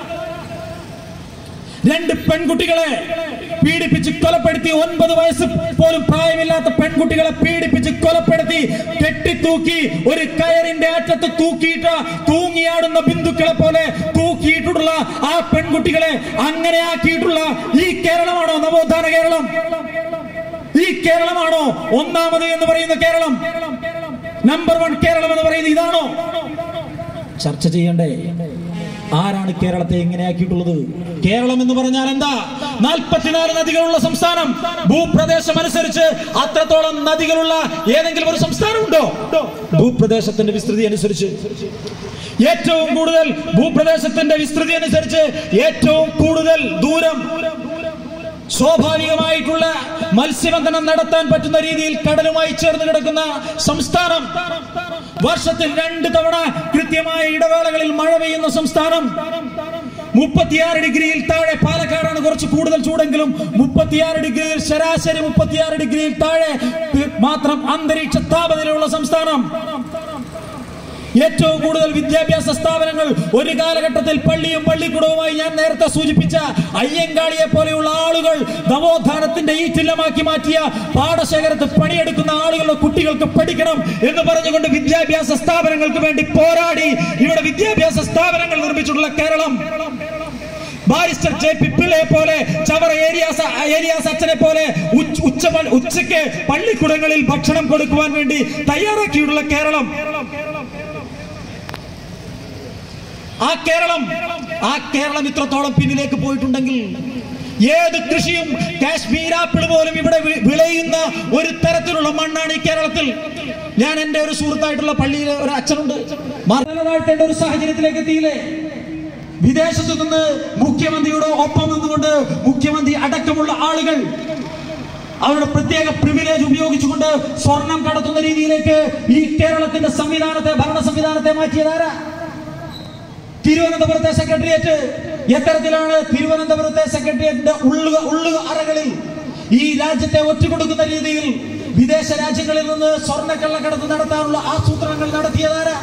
രണ്ട് പെൺകുട്ടികളെ പീഡിപ്പിച്ച് കൊലപ്പെടുത്തി ഒൻപത് വയസ്സ് പോലും പ്രായമില്ലാത്ത പെൺകുട്ടികളെ പീഡിപ്പിച്ച് കൊലപ്പെടുത്തി കെട്ടിത്തൂക്കി ഒരു കയറിന്റെ അറ്റത്ത് തൂക്കിയിട്ട് തൂങ്ങിയാടുന്ന ബിന്ദുക്കളെ പോലെ തൂക്കിയിട്ടുള്ള ആ പെൺകുട്ടികളെ അങ്ങനെ ആക്കിയിട്ടുള്ള ഈ കേരളമാണോ നവോത്ഥാന കേരളം ഈ കേരളമാണോ ഒന്നാമത് എന്ന് പറയുന്ന കേരളം നമ്പർ വൺ കേരളം എന്ന് പറയുന്നത് ഇതാണോ ചർച്ച ചെയ്യണ്ടേ ആരാണ് കേരളത്തെ എങ്ങനെയാക്കിയിട്ടുള്ളത് കേരളം എന്ന് പറഞ്ഞാൽ എന്താ നാൽപ്പത്തിനാല് നദികളുള്ള സംസ്ഥാനം ഭൂപ്രദേശം അനുസരിച്ച് അത്രത്തോളം നദികളുള്ള ഏതെങ്കിലും ഒരു സംസ്ഥാനം ഉണ്ടോ ഭൂപ്രദേശത്തിന്റെ വിസ്തൃതി അനുസരിച്ച് ഏറ്റവും കൂടുതൽ ഭൂപ്രദേശത്തിന്റെ വിസ്തൃതി അനുസരിച്ച് ഏറ്റവും കൂടുതൽ ദൂരം സ്വാഭാവികമായിട്ടുള്ള മത്സ്യബന്ധനം നടത്താൻ പറ്റുന്ന രീതിയിൽ കടലുമായി ചേർന്ന് കിടക്കുന്ന സംസ്ഥാനം വർഷത്തിൽ രണ്ട് തവണ കൃത്യമായ ഇടവേളകളിൽ മഴ പെയ്യുന്ന സംസ്ഥാനം മുപ്പത്തിയാറ് ഡിഗ്രിയിൽ താഴെ പാലക്കാടാണ് കുറച്ച് കൂടുതൽ ചൂടെങ്കിലും മുപ്പത്തിയാറ് ഡിഗ്രിയിൽ ശരാശരി മുപ്പത്തിയാറ് ഡിഗ്രിയിൽ താഴെ മാത്രം അന്തരീക്ഷ താപനിലയുള്ള സംസ്ഥാനം ഏറ്റവും കൂടുതൽ വിദ്യാഭ്യാസ സ്ഥാപനങ്ങൾ ഒരു കാലഘട്ടത്തിൽ പള്ളിയും പള്ളിക്കൂടവുമായി ഞാൻ നേരത്തെ സൂചിപ്പിച്ച അയ്യങ്കാളിയെ പോലെയുള്ള ആളുകൾ നവോത്ഥാനത്തിന്റെ ഈ ചില്ലമാക്കി മാറ്റിയ പാടശേഖരത്ത് പണിയെടുക്കുന്ന ആളുകളുടെ കുട്ടികൾക്ക് പഠിക്കണം എന്ന് പറഞ്ഞുകൊണ്ട് വിദ്യാഭ്യാസ സ്ഥാപനങ്ങൾക്ക് വേണ്ടി പോരാടി ഇവിടെ വിദ്യാഭ്യാസ സ്ഥാപനങ്ങൾ നിർമ്മിച്ചിട്ടുള്ള കേരളം ബാരിസ്റ്റർ ജെ പി പിള്ളയെ പോലെ ചവറ ഏരിയാസ് ഏരിയാസ് അച്ഛനെ പോലെ ഉച്ച ഉച്ച ഉച്ചയ്ക്ക് പള്ളിക്കുടങ്ങളിൽ ഭക്ഷണം കൊടുക്കുവാൻ വേണ്ടി തയ്യാറാക്കിയിട്ടുള്ള കേരളം ആ കേരളം ആ കേരളം ഇത്രത്തോളം പിന്നിലേക്ക് പോയിട്ടുണ്ടെങ്കിൽ ഏത് കൃഷിയും കാശ്മീർ ആപ്പിൾ പോലും ഇവിടെ വി- വിളയുന്ന ഒരു തരത്തിലുള്ള മണ്ണാണ് ഈ കേരളത്തിൽ ഞാൻ എന്റെ ഒരു സുഹൃത്തായിട്ടുള്ള പള്ളിയിലെ ഒരു അച്ഛനുണ്ട് മാർത്താഴ്ത്തേണ്ട ഒരു സാഹചര്യത്തിലേക്ക് എത്തിയില്ലേ വിദേശത്തു നിന്ന് മുഖ്യമന്ത്രിയുടെ ഒപ്പം നിന്നുകൊണ്ട് മുഖ്യമന്ത്രി അടക്കമുള്ള ആളുകൾ അവരുടെ പ്രത്യേക പ്രിവിലേജ് ഉപയോഗിച്ചുകൊണ്ട് സ്വർണം കടത്തുന്ന രീതിയിലേക്ക് ഈ കേരളത്തിന്റെ സംവിധാനത്തെ ഭരണ സംവിധാനത്തെ മാറ്റിയതാരാ തിരുവനന്തപുരത്തെ സെക്രട്ടേറിയറ്റ് എത്തരത്തിലാണ് തിരുവനന്തപുരത്തെ സെക്രട്ടേറിയറ്റിന്റെ ഉള്ളുക ഉള്ളുക അറകളിൽ ഈ രാജ്യത്തെ ഒറ്റുകൊടുക്കുന്ന രീതിയിൽ വിദേശ രാജ്യങ്ങളിൽ നിന്ന് സ്വർണ്ണക്കള്ളക്കടത്ത് നടത്താനുള്ള ആസൂത്രണങ്ങൾ നടത്തിയതാരാ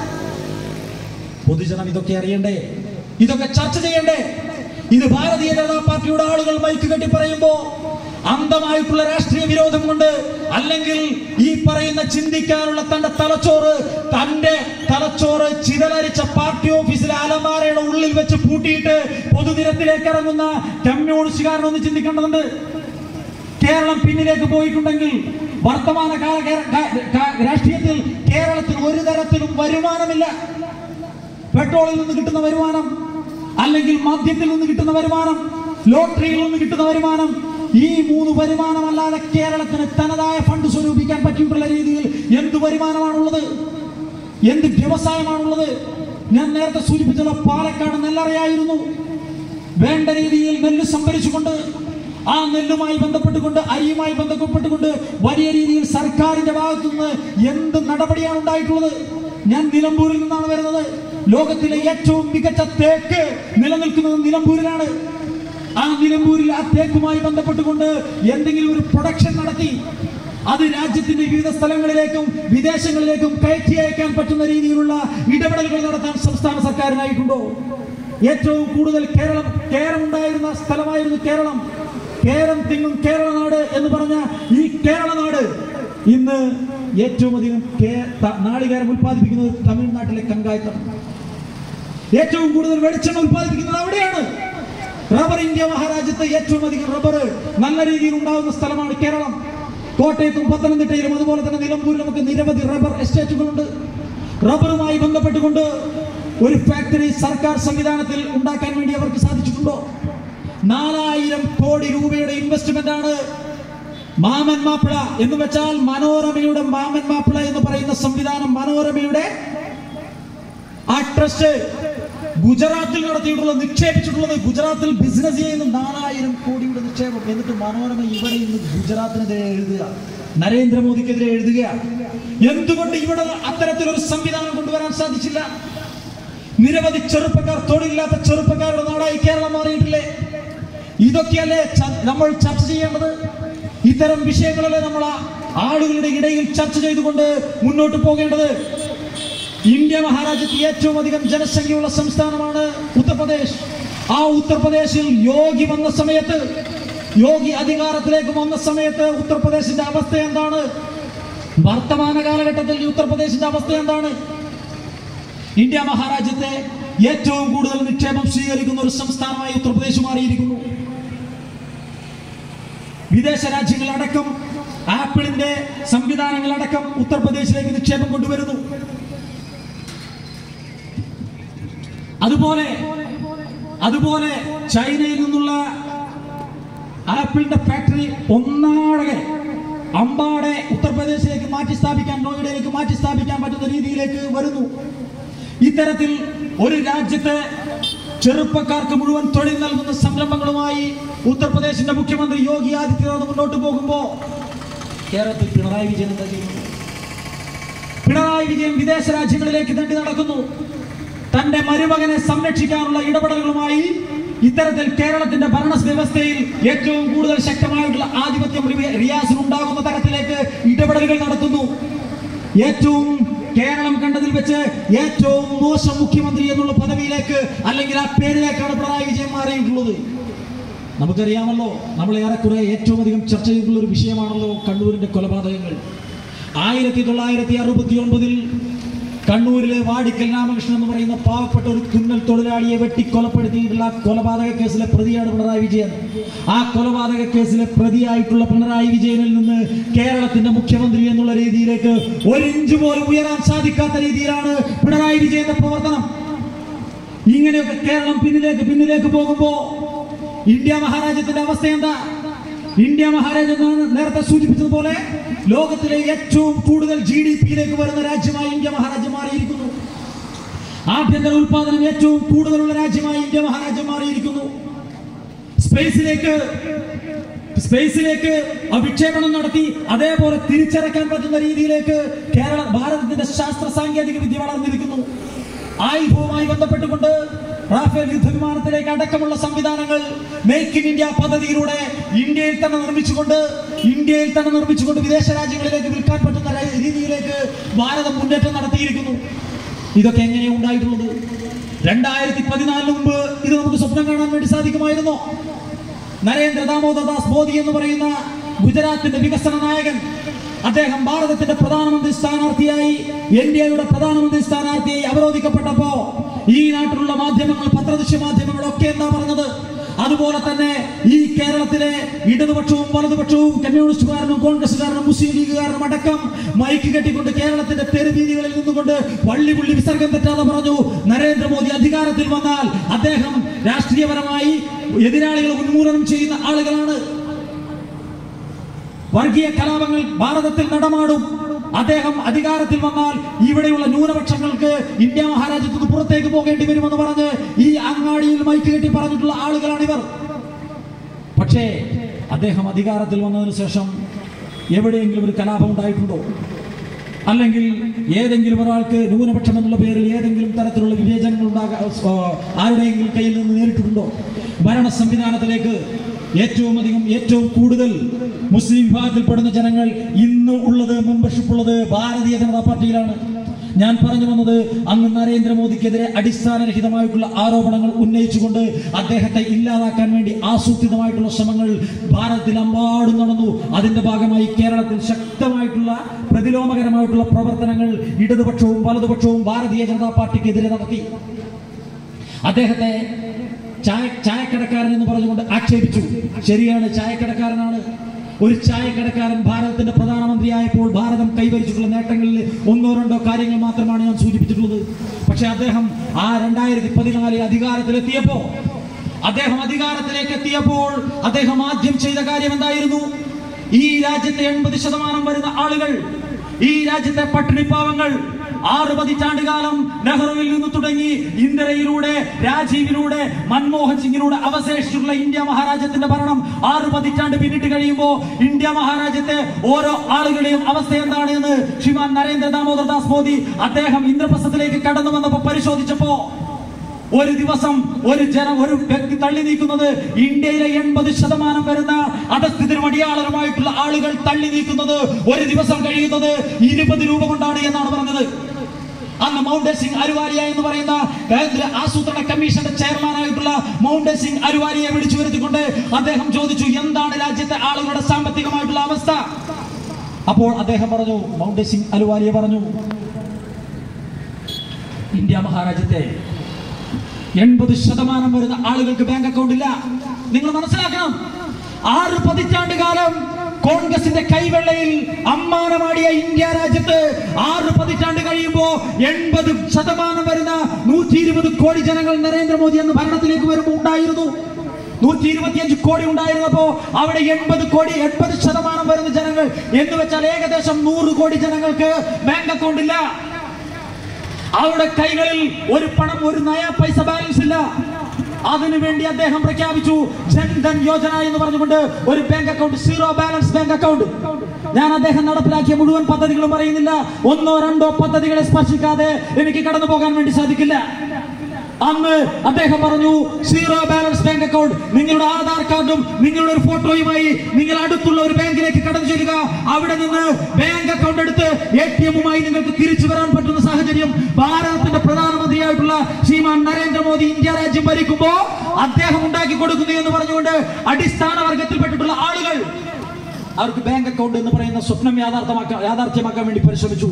പൊതുജനം ഇതൊക്കെ അറിയണ്ടേ ഇതൊക്കെ ചർച്ച ചെയ്യണ്ടേ ഇത് ഭാരതീയ ജനതാ പാർട്ടിയുടെ ആളുകൾ മൈക്ക് കെട്ടി പറയുമ്പോ അന്ധമായിട്ടുള്ള രാഷ്ട്രീയ വിരോധം കൊണ്ട് അല്ലെങ്കിൽ ഈ പറയുന്ന ചിന്തിക്കാനുള്ള തന്റെ തലച്ചോറ് തന്റെ തലച്ചോറ് ചിതലരിച്ച പാർട്ടി ഓഫീസിലെ അലമാരയുടെ ഉള്ളിൽ വെച്ച് പൂട്ടിയിട്ട് പൊതുനിരത്തിലേക്ക് ഇറങ്ങുന്ന കമ്മ്യൂണിസ്റ്റുകാരനൊന്ന് ചിന്തിക്കേണ്ടതുണ്ട് കേരളം പിന്നിലേക്ക് പോയിട്ടുണ്ടെങ്കിൽ വർത്തമാന കാല കേ- കാ- കാ- രാഷ്ട്രീയത്തിൽ കേരളത്തിൽ ഒരു തരത്തിലും വരുമാനമില്ല പെട്രോളിൽ നിന്ന് കിട്ടുന്ന വരുമാനം അല്ലെങ്കിൽ മദ്യത്തിൽ നിന്ന് കിട്ടുന്ന വരുമാനം ലോട്ടറിയിൽ നിന്ന് കിട്ടുന്ന വരുമാനം ഈ മൂന്ന് വരുമാനമല്ലാതെ കേരളത്തിന് തനതായ ഫണ്ട് സ്വരൂപിക്കാൻ പറ്റിയിട്ടുള്ള രീതിയിൽ എന്ത് വരുമാനമാണുള്ളത് എന്ത് വ്യവസായമാണുള്ളത് ഞാൻ നേരത്തെ സൂചിപ്പിച്ചത് പാലക്കാട് നെല്ലറയായിരുന്നു വേണ്ട രീതിയിൽ നെല്ല് സംഭരിച്ചുകൊണ്ട് ആ നെല്ലുമായി ബന്ധപ്പെട്ടുകൊണ്ട് അരിയുമായി ബന്ധപ്പെട്ടുകൊണ്ട് വലിയ രീതിയിൽ സർക്കാരിന്റെ ഭാഗത്തു നിന്ന് എന്ത് നടപടിയാണ് ഉണ്ടായിട്ടുള്ളത് ഞാൻ നിലമ്പൂരിൽ നിന്നാണ് വരുന്നത് ലോകത്തിലെ ഏറ്റവും മികച്ച തേക്ക് നിലനിൽക്കുന്നത് നിലമ്പൂരിലാണ് ആ നിലമ്പൂരിൽ ആ തേക്കുമായി ബന്ധപ്പെട്ടുകൊണ്ട് എന്തെങ്കിലും ഒരു പ്രൊഡക്ഷൻ നടത്തി അത് രാജ്യത്തിന്റെ വിവിധ സ്ഥലങ്ങളിലേക്കും വിദേശങ്ങളിലേക്കും കയറ്റി അയക്കാൻ പറ്റുന്ന രീതിയിലുള്ള ഇടപെടലുകൾ നടത്താൻ സംസ്ഥാന സർക്കാരിനായിട്ടുണ്ടോ ഏറ്റവും കൂടുതൽ കേരളം കേരമുണ്ടായിരുന്ന സ്ഥലമായിരുന്നു കേരളം കേരം തിങ്ങും കേരളനാട് എന്ന് പറഞ്ഞ ഈ കേരളനാട് ഇന്ന് ഏറ്റവും അധികം കേ- ത- നാളികേരം ഉൽപ്പാദിപ്പിക്കുന്നത് തമിഴ്നാട്ടിലെ കങ്കായത്താണ് ഏറ്റവും കൂടുതൽ വെളിച്ചെണ്ണ ഉൽപ്പാദിപ്പിക്കുന്നത് അവിടെയാണ് റബ്ബർ ഇന്ത്യ മഹാരാജ്യത്ത് ഏറ്റവും അധികം റബ്ബർ നല്ല രീതിയിൽ ഉണ്ടാകുന്ന സ്ഥലമാണ് കേരളം കോട്ടയത്തും പത്തനംതിട്ടയിലും അതുപോലെ തന്നെ നിലമ്പൂരിലും ഒക്കെ നിരവധി റബ്ബർ എസ്റ്റേറ്റുകളുണ്ട് റബ്ബറുമായി ബന്ധപ്പെട്ടുകൊണ്ട് ഒരു ഫാക്ടറി സർക്കാർ സംവിധാനത്തിൽ ഉണ്ടാക്കാൻ വേണ്ടി അവർക്ക് സാധിച്ചിട്ടുണ്ടോ നാലായിരം കോടി രൂപയുടെ ഇൻവെസ്റ്റ്മെന്റ് ആണ് മാമൻ മാപ്പിള എന്ന് വെച്ചാൽ മനോരമയുടെ മാമൻ മാപ്പിള എന്ന് പറയുന്ന സംവിധാനം മനോരമയുടെ ആ ട്രസ്റ്റ് ഗുജറാത്തിൽ നടത്തിയിട്ടുള്ളത് നിക്ഷേപിച്ചിട്ടുള്ളത് ഗുജറാത്തിൽ ബിസിനസ് ചെയ്യുന്ന നാലായിരം കോടിയുടെ നിക്ഷേപം എന്നിട്ട് മനോരമ ഇവിടെ ഇന്ന് ഗുജറാത്തിനെതിരെ എഴുതുക നരേന്ദ്രമോദിക്കെതിരെ എഴുതുക എന്തുകൊണ്ട് ഇവിടെ അത്തരത്തിലൊരു സംവിധാനം കൊണ്ടുവരാൻ സാധിച്ചില്ല നിരവധി ചെറുപ്പക്കാർ തൊഴിലില്ലാത്ത ചെറുപ്പക്കാരുടെ നാടായി കേരളം മാറിയിട്ടില്ലേ ഇതൊക്കെയല്ലേ ച- നമ്മൾ ചർച്ച ചെയ്യേണ്ടത് ഇത്തരം വിഷയങ്ങളല്ലേ നമ്മൾ ആ ആളുകളുടെ ഇടയിൽ ചർച്ച ചെയ്തുകൊണ്ട് മുന്നോട്ട് പോകേണ്ടത് ഇന്ത്യ മഹാരാജ്യത്ത് ഏറ്റവും അധികം ജനസംഖ്യയുള്ള സംസ്ഥാനമാണ് ഉത്തർപ്രദേശ് ആ ഉത്തർപ്രദേശിൽ യോഗി വന്ന സമയത്ത് യോഗി അധികാരത്തിലേക്ക് വന്ന സമയത്ത് ഉത്തർപ്രദേശിന്റെ അവസ്ഥ എന്താണ് വർത്തമാന കാലഘട്ടത്തിൽ ഈ ഉത്തർപ്രദേശിന്റെ അവസ്ഥ എന്താണ് ഇന്ത്യ മഹാരാജ്യത്തെ ഏറ്റവും കൂടുതൽ നിക്ഷേപം സ്വീകരിക്കുന്ന ഒരു സംസ്ഥാനമായി ഉത്തർപ്രദേശ് മാറിയിരിക്കുന്നു വിദേശ രാജ്യങ്ങളടക്കം ആപ്പിളിന്റെ സംവിധാനങ്ങളടക്കം ഉത്തർപ്രദേശിലേക്ക് നിക്ഷേപം കൊണ്ടുവരുന്നു അതുപോലെ അതുപോലെ ചൈനയിൽ നിന്നുള്ള ആപ്പിളിന്റെ ഫാക്ടറി ഒന്നാടെ അമ്പാടെ ഉത്തർപ്രദേശിലേക്ക് മാറ്റി സ്ഥാപിക്കാൻ നോയിഡയിലേക്ക് മാറ്റി സ്ഥാപിക്കാൻ പറ്റുന്ന രീതിയിലേക്ക് വരുന്നു ഇത്തരത്തിൽ ഒരു രാജ്യത്തെ ചെറുപ്പക്കാർക്ക് മുഴുവൻ തൊഴിൽ നൽകുന്ന സംരംഭങ്ങളുമായി ഉത്തർപ്രദേശിന്റെ മുഖ്യമന്ത്രി യോഗി ആദിത്യനാഥ് മുന്നോട്ട് പോകുമ്പോൾ കേരളത്തിൽ പിണറായി വിജയൻ എന്താ ചെയ്യുന്നത് പിണറായി വിജയൻ വിദേശ രാജ്യങ്ങളിലേക്ക് തണ്ടി നടക്കുന്നു തന്റെ മരുമകനെ സംരക്ഷിക്കാനുള്ള ഇടപെടലുകളുമായി ഇത്തരത്തിൽ കേരളത്തിന്റെ ഭരണ വ്യവസ്ഥയിൽ ഏറ്റവും കൂടുതൽ ശക്തമായിട്ടുള്ള ആധിപത്യം റിയ- റിയാസിന് ഉണ്ടാകുന്ന തരത്തിലേക്ക് ഇടപെടലുകൾ നടത്തുന്നു ഏറ്റവും കേരളം കണ്ടതിൽ വെച്ച് ഏറ്റവും മോശം മുഖ്യമന്ത്രി എന്നുള്ള പദവിയിലേക്ക് അല്ലെങ്കിൽ ആ പേരിലേക്കാണ് പിണറായി വിജയൻ മാറിയിട്ടുള്ളത് നമുക്കറിയാമല്ലോ നമ്മൾ ഏറെക്കുറെ ഏറ്റവും അധികം ചർച്ച ചെയ്തിട്ടുള്ള ഒരു വിഷയമാണല്ലോ കണ്ണൂരിന്റെ കൊലപാതകങ്ങൾ ആയിരത്തി തൊള്ളായിരത്തി അറുപത്തി ഒൻപതിൽ കണ്ണൂരിലെ വാടിക്കൽ രാമകൃഷ്ണൻ എന്ന് പറയുന്ന പാവപ്പെട്ട ഒരു തുന്നൽ തൊഴിലാളിയെ വെട്ടി കൊലപ്പെടുത്തിയിട്ടുള്ള ആ കൊലപാതക കേസിലെ പ്രതിയാണ് പിണറായി വിജയൻ ആ കൊലപാതക കേസിലെ പ്രതിയായിട്ടുള്ള പിണറായി വിജയനിൽ നിന്ന് കേരളത്തിന്റെ മുഖ്യമന്ത്രി എന്നുള്ള രീതിയിലേക്ക് ഒരു ഇഞ്ച് പോലും ഉയരാൻ സാധിക്കാത്ത രീതിയിലാണ് പിണറായി വിജയന്റെ പ്രവർത്തനം ഇങ്ങനെയൊക്കെ കേരളം പിന്നിലേക്ക് പിന്നിലേക്ക് പോകുമ്പോ ഇന്ത്യ മഹാരാജ്യത്തിന്റെ അവസ്ഥ എന്താ ഇന്ത്യ മഹാരാജ്യം എന്ന് നേരത്തെ സൂചിപ്പിച്ചതുപോലെ ലോകത്തിലെ ഏറ്റവും കൂടുതൽ ജി ഡി പിയിലേക്ക് വരുന്ന രാജ്യമായി ഇന്ത്യ മഹാരാജ്യം മാറിയിരിക്കുന്നു ആഭ്യന്തര ഉൽപാദനം ഏറ്റവും കൂടുതലുള്ള രാജ്യമായി ഇന്ത്യ മഹാരാജ്യം മാറിയിരിക്കുന്നു സ്പേസിലേക്ക് സ്പേസിലേക്ക് ആ വിക്ഷേപണം നടത്തി അതേപോലെ തിരിച്ചിറക്കാൻ പറ്റുന്ന രീതിയിലേക്ക് കേരള ഭാരതത്തിന്റെ ശാസ്ത്ര സാങ്കേതിക വിദ്യ വളർന്നിരിക്കുന്നു ആയുധവുമായി ബന്ധപ്പെട്ടുകൊണ്ട് റാഫേൽ യുദ്ധവിമാനത്തിലേക്ക് അടക്കമുള്ള സംവിധാനങ്ങൾ മേക്ക് ഇൻ ഇന്ത്യ പദ്ധതിയിലൂടെ ഇന്ത്യയിൽ തന്നെ നിർമ്മിച്ചുകൊണ്ട് ഇന്ത്യയിൽ തന്നെ നിർമ്മിച്ചുകൊണ്ട് വിദേശ രാജ്യങ്ങളിലേക്ക് വിൽക്കാൻ പറ്റുന്ന ര- രീതിയിലേക്ക് ഭാരതം മുന്നേറ്റം നടത്തിയിരിക്കുന്നു ഇതൊക്കെ എങ്ങനെയാണ് ഉണ്ടായിട്ടുള്ളത് രണ്ടായിരത്തി പതിനാലിന് മുമ്പ് ഇത് നമുക്ക് സ്വപ്നം കാണാൻ വേണ്ടി സാധിക്കുമായിരുന്നോ നരേന്ദ്ര ദാമോദർ ദാസ് മോദി എന്ന് പറയുന്ന ഗുജറാത്തിന്റെ വികസന നായകൻ അദ്ദേഹം ഭാരതത്തിന്റെ പ്രധാനമന്ത്രി സ്ഥാനാർത്ഥിയായി ഇന്ത്യയുടെ പ്രധാനമന്ത്രി സ്ഥാനാർത്ഥിയായി അവരോധിക്കപ്പെട്ടപ്പോ ഈ നാട്ടിലുള്ള മാധ്യമങ്ങൾ പത്രദൃശ്യ മാധ്യമങ്ങളൊക്കെ എന്താ പറഞ്ഞത് അതുപോലെ തന്നെ ഈ കേരളത്തിലെ ഇടതുപക്ഷവും വലതുപക്ഷവും കമ്മ്യൂണിസ്റ്റുകാരനും കോൺഗ്രസുകാരനും മുസ്ലിം ലീഗുകാരനും അടക്കം മൈക്ക് കെട്ടിക്കൊണ്ട് കേരളത്തിന്റെ തെരുവീതികളിൽ നിന്നുകൊണ്ട് വള്ളി പുള്ളി വിസർഗം തെറ്റാതെ പറഞ്ഞു നരേന്ദ്രമോദി അധികാരത്തിൽ വന്നാൽ അദ്ദേഹം രാഷ്ട്രീയപരമായി എതിരാളികളെ ഉന്മൂലനം ചെയ്യുന്ന ആളുകളാണ് വർഗീയ കലാപങ്ങൾ ഭാരതത്തിൽ നടമാടും അദ്ദേഹം അധികാരത്തിൽ വന്നാൽ ഇവിടെയുള്ള ന്യൂനപക്ഷങ്ങൾക്ക് ഇന്ത്യ മഹാരാജ്യത്ത് നിന്ന് പുറത്തേക്ക് പോകേണ്ടി വരുമെന്ന് പറഞ്ഞ് ഈ അങ്ങാടിയിൽ മൈക്ക് കെട്ടി പറഞ്ഞിട്ടുള്ള ആളുകളാണ് ഇവർ പക്ഷേ അദ്ദേഹം അധികാരത്തിൽ വന്നതിന് ശേഷം എവിടെയെങ്കിലും ഒരു കലാപം ഉണ്ടായിട്ടുണ്ടോ അല്ലെങ്കിൽ ഏതെങ്കിലും ഒരാൾക്ക് ന്യൂനപക്ഷം എന്നുള്ള പേരിൽ ഏതെങ്കിലും തരത്തിലുള്ള വിവേചനങ്ങൾ ഉണ്ടാകാ ആ, ആരുടെയെങ്കിലും കയ്യിൽ നിന്ന് നേരിട്ടിട്ടുണ്ടോ ഭരണ സംവിധാനത്തിലേക്ക് ഏറ്റവും അധികം ഏറ്റവും കൂടുതൽ മുസ്ലിം വിഭാഗത്തിൽപ്പെടുന്ന ജനങ്ങൾ ഇന്ന് ഉള്ളത് മെമ്പർഷിപ്പ് ഉള്ളത് ഭാരതീയ ജനതാ പാർട്ടിയിലാണ് ഞാൻ പറഞ്ഞു വന്നത് അന്ന് നരേന്ദ്രമോദിക്കെതിരെ അടിസ്ഥാനരഹിതമായിട്ടുള്ള ആരോപണങ്ങൾ ഉന്നയിച്ചുകൊണ്ട് അദ്ദേഹത്തെ ഇല്ലാതാക്കാൻ വേണ്ടി ആസൂത്രിതമായിട്ടുള്ള ശ്രമങ്ങൾ ഭാരതത്തിലെമ്പാടും നടന്നു അതിന്റെ ഭാഗമായി കേരളത്തിൽ ശക്തമായിട്ടുള്ള പ്രതിലോമകരമായിട്ടുള്ള പ്രവർത്തനങ്ങൾ ഇടതുപക്ഷവും വലതുപക്ഷവും ഭാരതീയ ജനതാ പാർട്ടിക്കെതിരെ നടത്തി അദ്ദേഹത്തെ ചായ ചായക്കടക്കാരൻ എന്ന് പറഞ്ഞുകൊണ്ട് ആക്ഷേപിച്ചു ശരിയാണ് ചായക്കടക്കാരനാണ് ഒരു ചായക്കടക്കാരൻ ഭാരതത്തിന്റെ പ്രധാനമന്ത്രിയായപ്പോൾ ഭാരതം കൈവരിച്ചിട്ടുള്ള നേട്ടങ്ങളിൽ ഒന്നോ രണ്ടോ കാര്യങ്ങൾ മാത്രമാണ് ഞാൻ സൂചിപ്പിച്ചിട്ടുള്ളത് പക്ഷെ അദ്ദേഹം ആ രണ്ടായിരത്തി പതിനാലിൽ അധികാരത്തിലെത്തിയപ്പോ അദ്ദേഹം അധികാരത്തിലേക്ക് എത്തിയപ്പോൾ അദ്ദേഹം ആദ്യം ചെയ്ത കാര്യം എന്തായിരുന്നു ഈ രാജ്യത്തെ എൺപത് ശതമാനം വരുന്ന ആളുകൾ ഈ രാജ്യത്തെ പട്ടിണിപ്പാവങ്ങൾ ആറ് പതിറ്റാണ്ടുകാലം നെഹ്റുവിൽ നിന്ന് തുടങ്ങി ഇന്ദിരയിലൂടെ രാജീവിലൂടെ മൻമോഹൻ സിംഗിലൂടെ അവശേഷിച്ചിട്ടുള്ള ഇന്ത്യ മഹാരാജ്യത്തിന്റെ ഭരണം ആറ് പതിറ്റാണ്ട് പിന്നിട്ട് കഴിയുമ്പോൾ ഇന്ത്യ മഹാരാജ്യത്തെ ഓരോ ആളുകളുടെയും അവസ്ഥ എന്താണ് എന്ന് ശ്രീമാൻ നരേന്ദ്ര ദാമോദർ ദാസ് മോദി അദ്ദേഹം ഇന്ദ്രപ്രസ്ഥത്തിലേക്ക് കടന്നു വന്നപ്പോ പരിശോധിച്ചപ്പോ ഒരു ദിവസം ഒരു ജനം ഒരു വ്യക്തി തള്ളി നീക്കുന്നത് ഇന്ത്യയിലെ എൺപത് ശതമാനം വരുന്ന അധസ്ഥിതരും അടിയാളരുമായിട്ടുള്ള ആളുകൾ തള്ളി നീക്കുന്നത് ഒരു ദിവസം കഴിയുന്നത് ഇരുപത് രൂപ കൊണ്ടാണ് എന്നാണ് പറഞ്ഞത് അന്ന് മൗണ്ടൻ സിംഗ് അരുവാലിയ എന്ന് പറയുന്ന കേന്ദ്ര ആസൂത്രണ കമ്മീഷന്റെ ചെയർമാനായിട്ടുള്ള മൗണ്ടൻ സിംഗ് അരുവാലിയെ വിളിച്ചു വരുത്തിക്കൊണ്ട് അദ്ദേഹം ചോദിച്ചു എന്താണ് രാജ്യത്തെ ആളുകളുടെ സാമ്പത്തികമായിട്ടുള്ള അവസ്ഥ അപ്പോൾ അദ്ദേഹം പറഞ്ഞു മൗണ്ടൻ സിംഗ് അലുവാലിയ പറഞ്ഞു ഇന്ത്യ മഹാരാജ്യത്തെ എൺപത് ശതമാനം വരുന്ന ആളുകൾക്ക് ബാങ്ക് അക്കൗണ്ട് ഇല്ല നിങ്ങൾ മനസ്സിലാക്കണം ആറ് പതിറ്റാണ്ട് കാലം കോൺഗ്രസിന്റെ കൈവെള്ളയിൽ അമ്മാനമാടിയ ഇന്ത്യ രാജ്യത്ത് ആറ് പതിറ്റാണ്ട് കഴിയുമ്പോ എൺപത് ശതമാനം വരുന്ന നൂറ്റി ഇരുപത് കോടി ജനങ്ങൾ നരേന്ദ്രമോദി എന്ന ഭരണത്തിലേക്ക് വരുമ്പോൾ ഉണ്ടായിരുന്നു നൂറ്റി ഇരുപത്തിയഞ്ച് കോടി ഉണ്ടായിരുന്നപ്പോ അവിടെ എൺപത് കോടി എൺപത് ശതമാനം വരുന്ന ജനങ്ങൾ എന്ന് വെച്ചാൽ ഏകദേശം നൂറ് കോടി ജനങ്ങൾക്ക് ബാങ്ക് അക്കൗണ്ട് ഇല്ല അവരുടെ കൈകളിൽ ഒരു പണം ഒരു നയ പൈസ ബാലൻസ് ഇല്ല അതിനുവേണ്ടി അദ്ദേഹം പ്രഖ്യാപിച്ചു ജൻധൻ യോജന എന്ന് പറഞ്ഞുകൊണ്ട് ഒരു bank account zero balance bank account ഞാൻ അദ്ദേഹം നടപ്പിലാക്കിയ മുഴുവൻ പദ്ധതികളും പറയുന്നില്ല ഒന്നോ രണ്ടോ പദ്ധതികളെ സ്പർശിക്കാതെ എനിക്ക് കടന്നു പോകാൻ വേണ്ടി സാധിക്കില്ല അന്ന് അദ്ദേഹം പറഞ്ഞു സീറോ ബാലൻസ് ബാങ്ക് അക്കൗണ്ട് നിങ്ങളുടെ ആധാർ കാർഡും നിങ്ങളുടെ ഒരു ഫോട്ടോയുമായി നിങ്ങൾ അടുത്തുള്ള ഒരു ബാങ്കിലേക്ക് കടന്നു ചെല്ലുക അവിടെ നിന്ന് ബാങ്ക് അക്കൗണ്ട് എടുത്ത് എ ടി എമ്മുമായി നിങ്ങൾക്ക് തിരിച്ചു വരാൻ പറ്റുന്ന സാഹചര്യം ഭാരതത്തിന്റെ പ്രധാനമന്ത്രിയായിട്ടുള്ള ശ്രീമാൻ നരേന്ദ്രമോദി ഇന്ത്യ രാജ്യം ഭരിക്കുമ്പോ അദ്ദേഹം ഉണ്ടാക്കി കൊടുക്കുന്നു എന്ന് പറഞ്ഞുകൊണ്ട് അടിസ്ഥാന വർഗത്തിൽപ്പെട്ടിട്ടുള്ള ആളുകൾ അവർക്ക് ബാങ്ക് അക്കൗണ്ട് എന്ന് പറയുന്ന സ്വപ്നം യാഥാർത്ഥ്യമാക്കാൻ യാഥാർത്ഥ്യമാക്കാൻ വേണ്ടി പരിശ്രമിച്ചു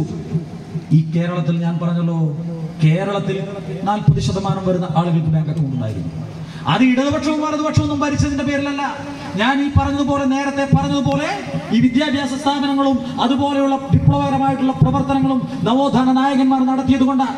ഈ കേരളത്തിൽ ഞാൻ പറഞ്ഞല്ലോ കേരളത്തിൽ നാൽപ്പത് ശതമാനം വരുന്ന ആളുകൾക്ക് ബാങ്ക് അക്കൗണ്ട് ഉണ്ടായിരുന്നു അത് ഇടതുപക്ഷവും വലതുപക്ഷവും ഒന്നും ഭരിച്ചതിന്റെ പേരിലല്ല ഞാൻ ഈ പറഞ്ഞതുപോലെ നേരത്തെ പറഞ്ഞതുപോലെ ഈ വിദ്യാഭ്യാസ സ്ഥാപനങ്ങളും അതുപോലെയുള്ള വിപ്ലവകരമായിട്ടുള്ള പ്രവർത്തനങ്ങളും നവോത്ഥാന നായകന്മാർ നടത്തിയത് കൊണ്ടാണ്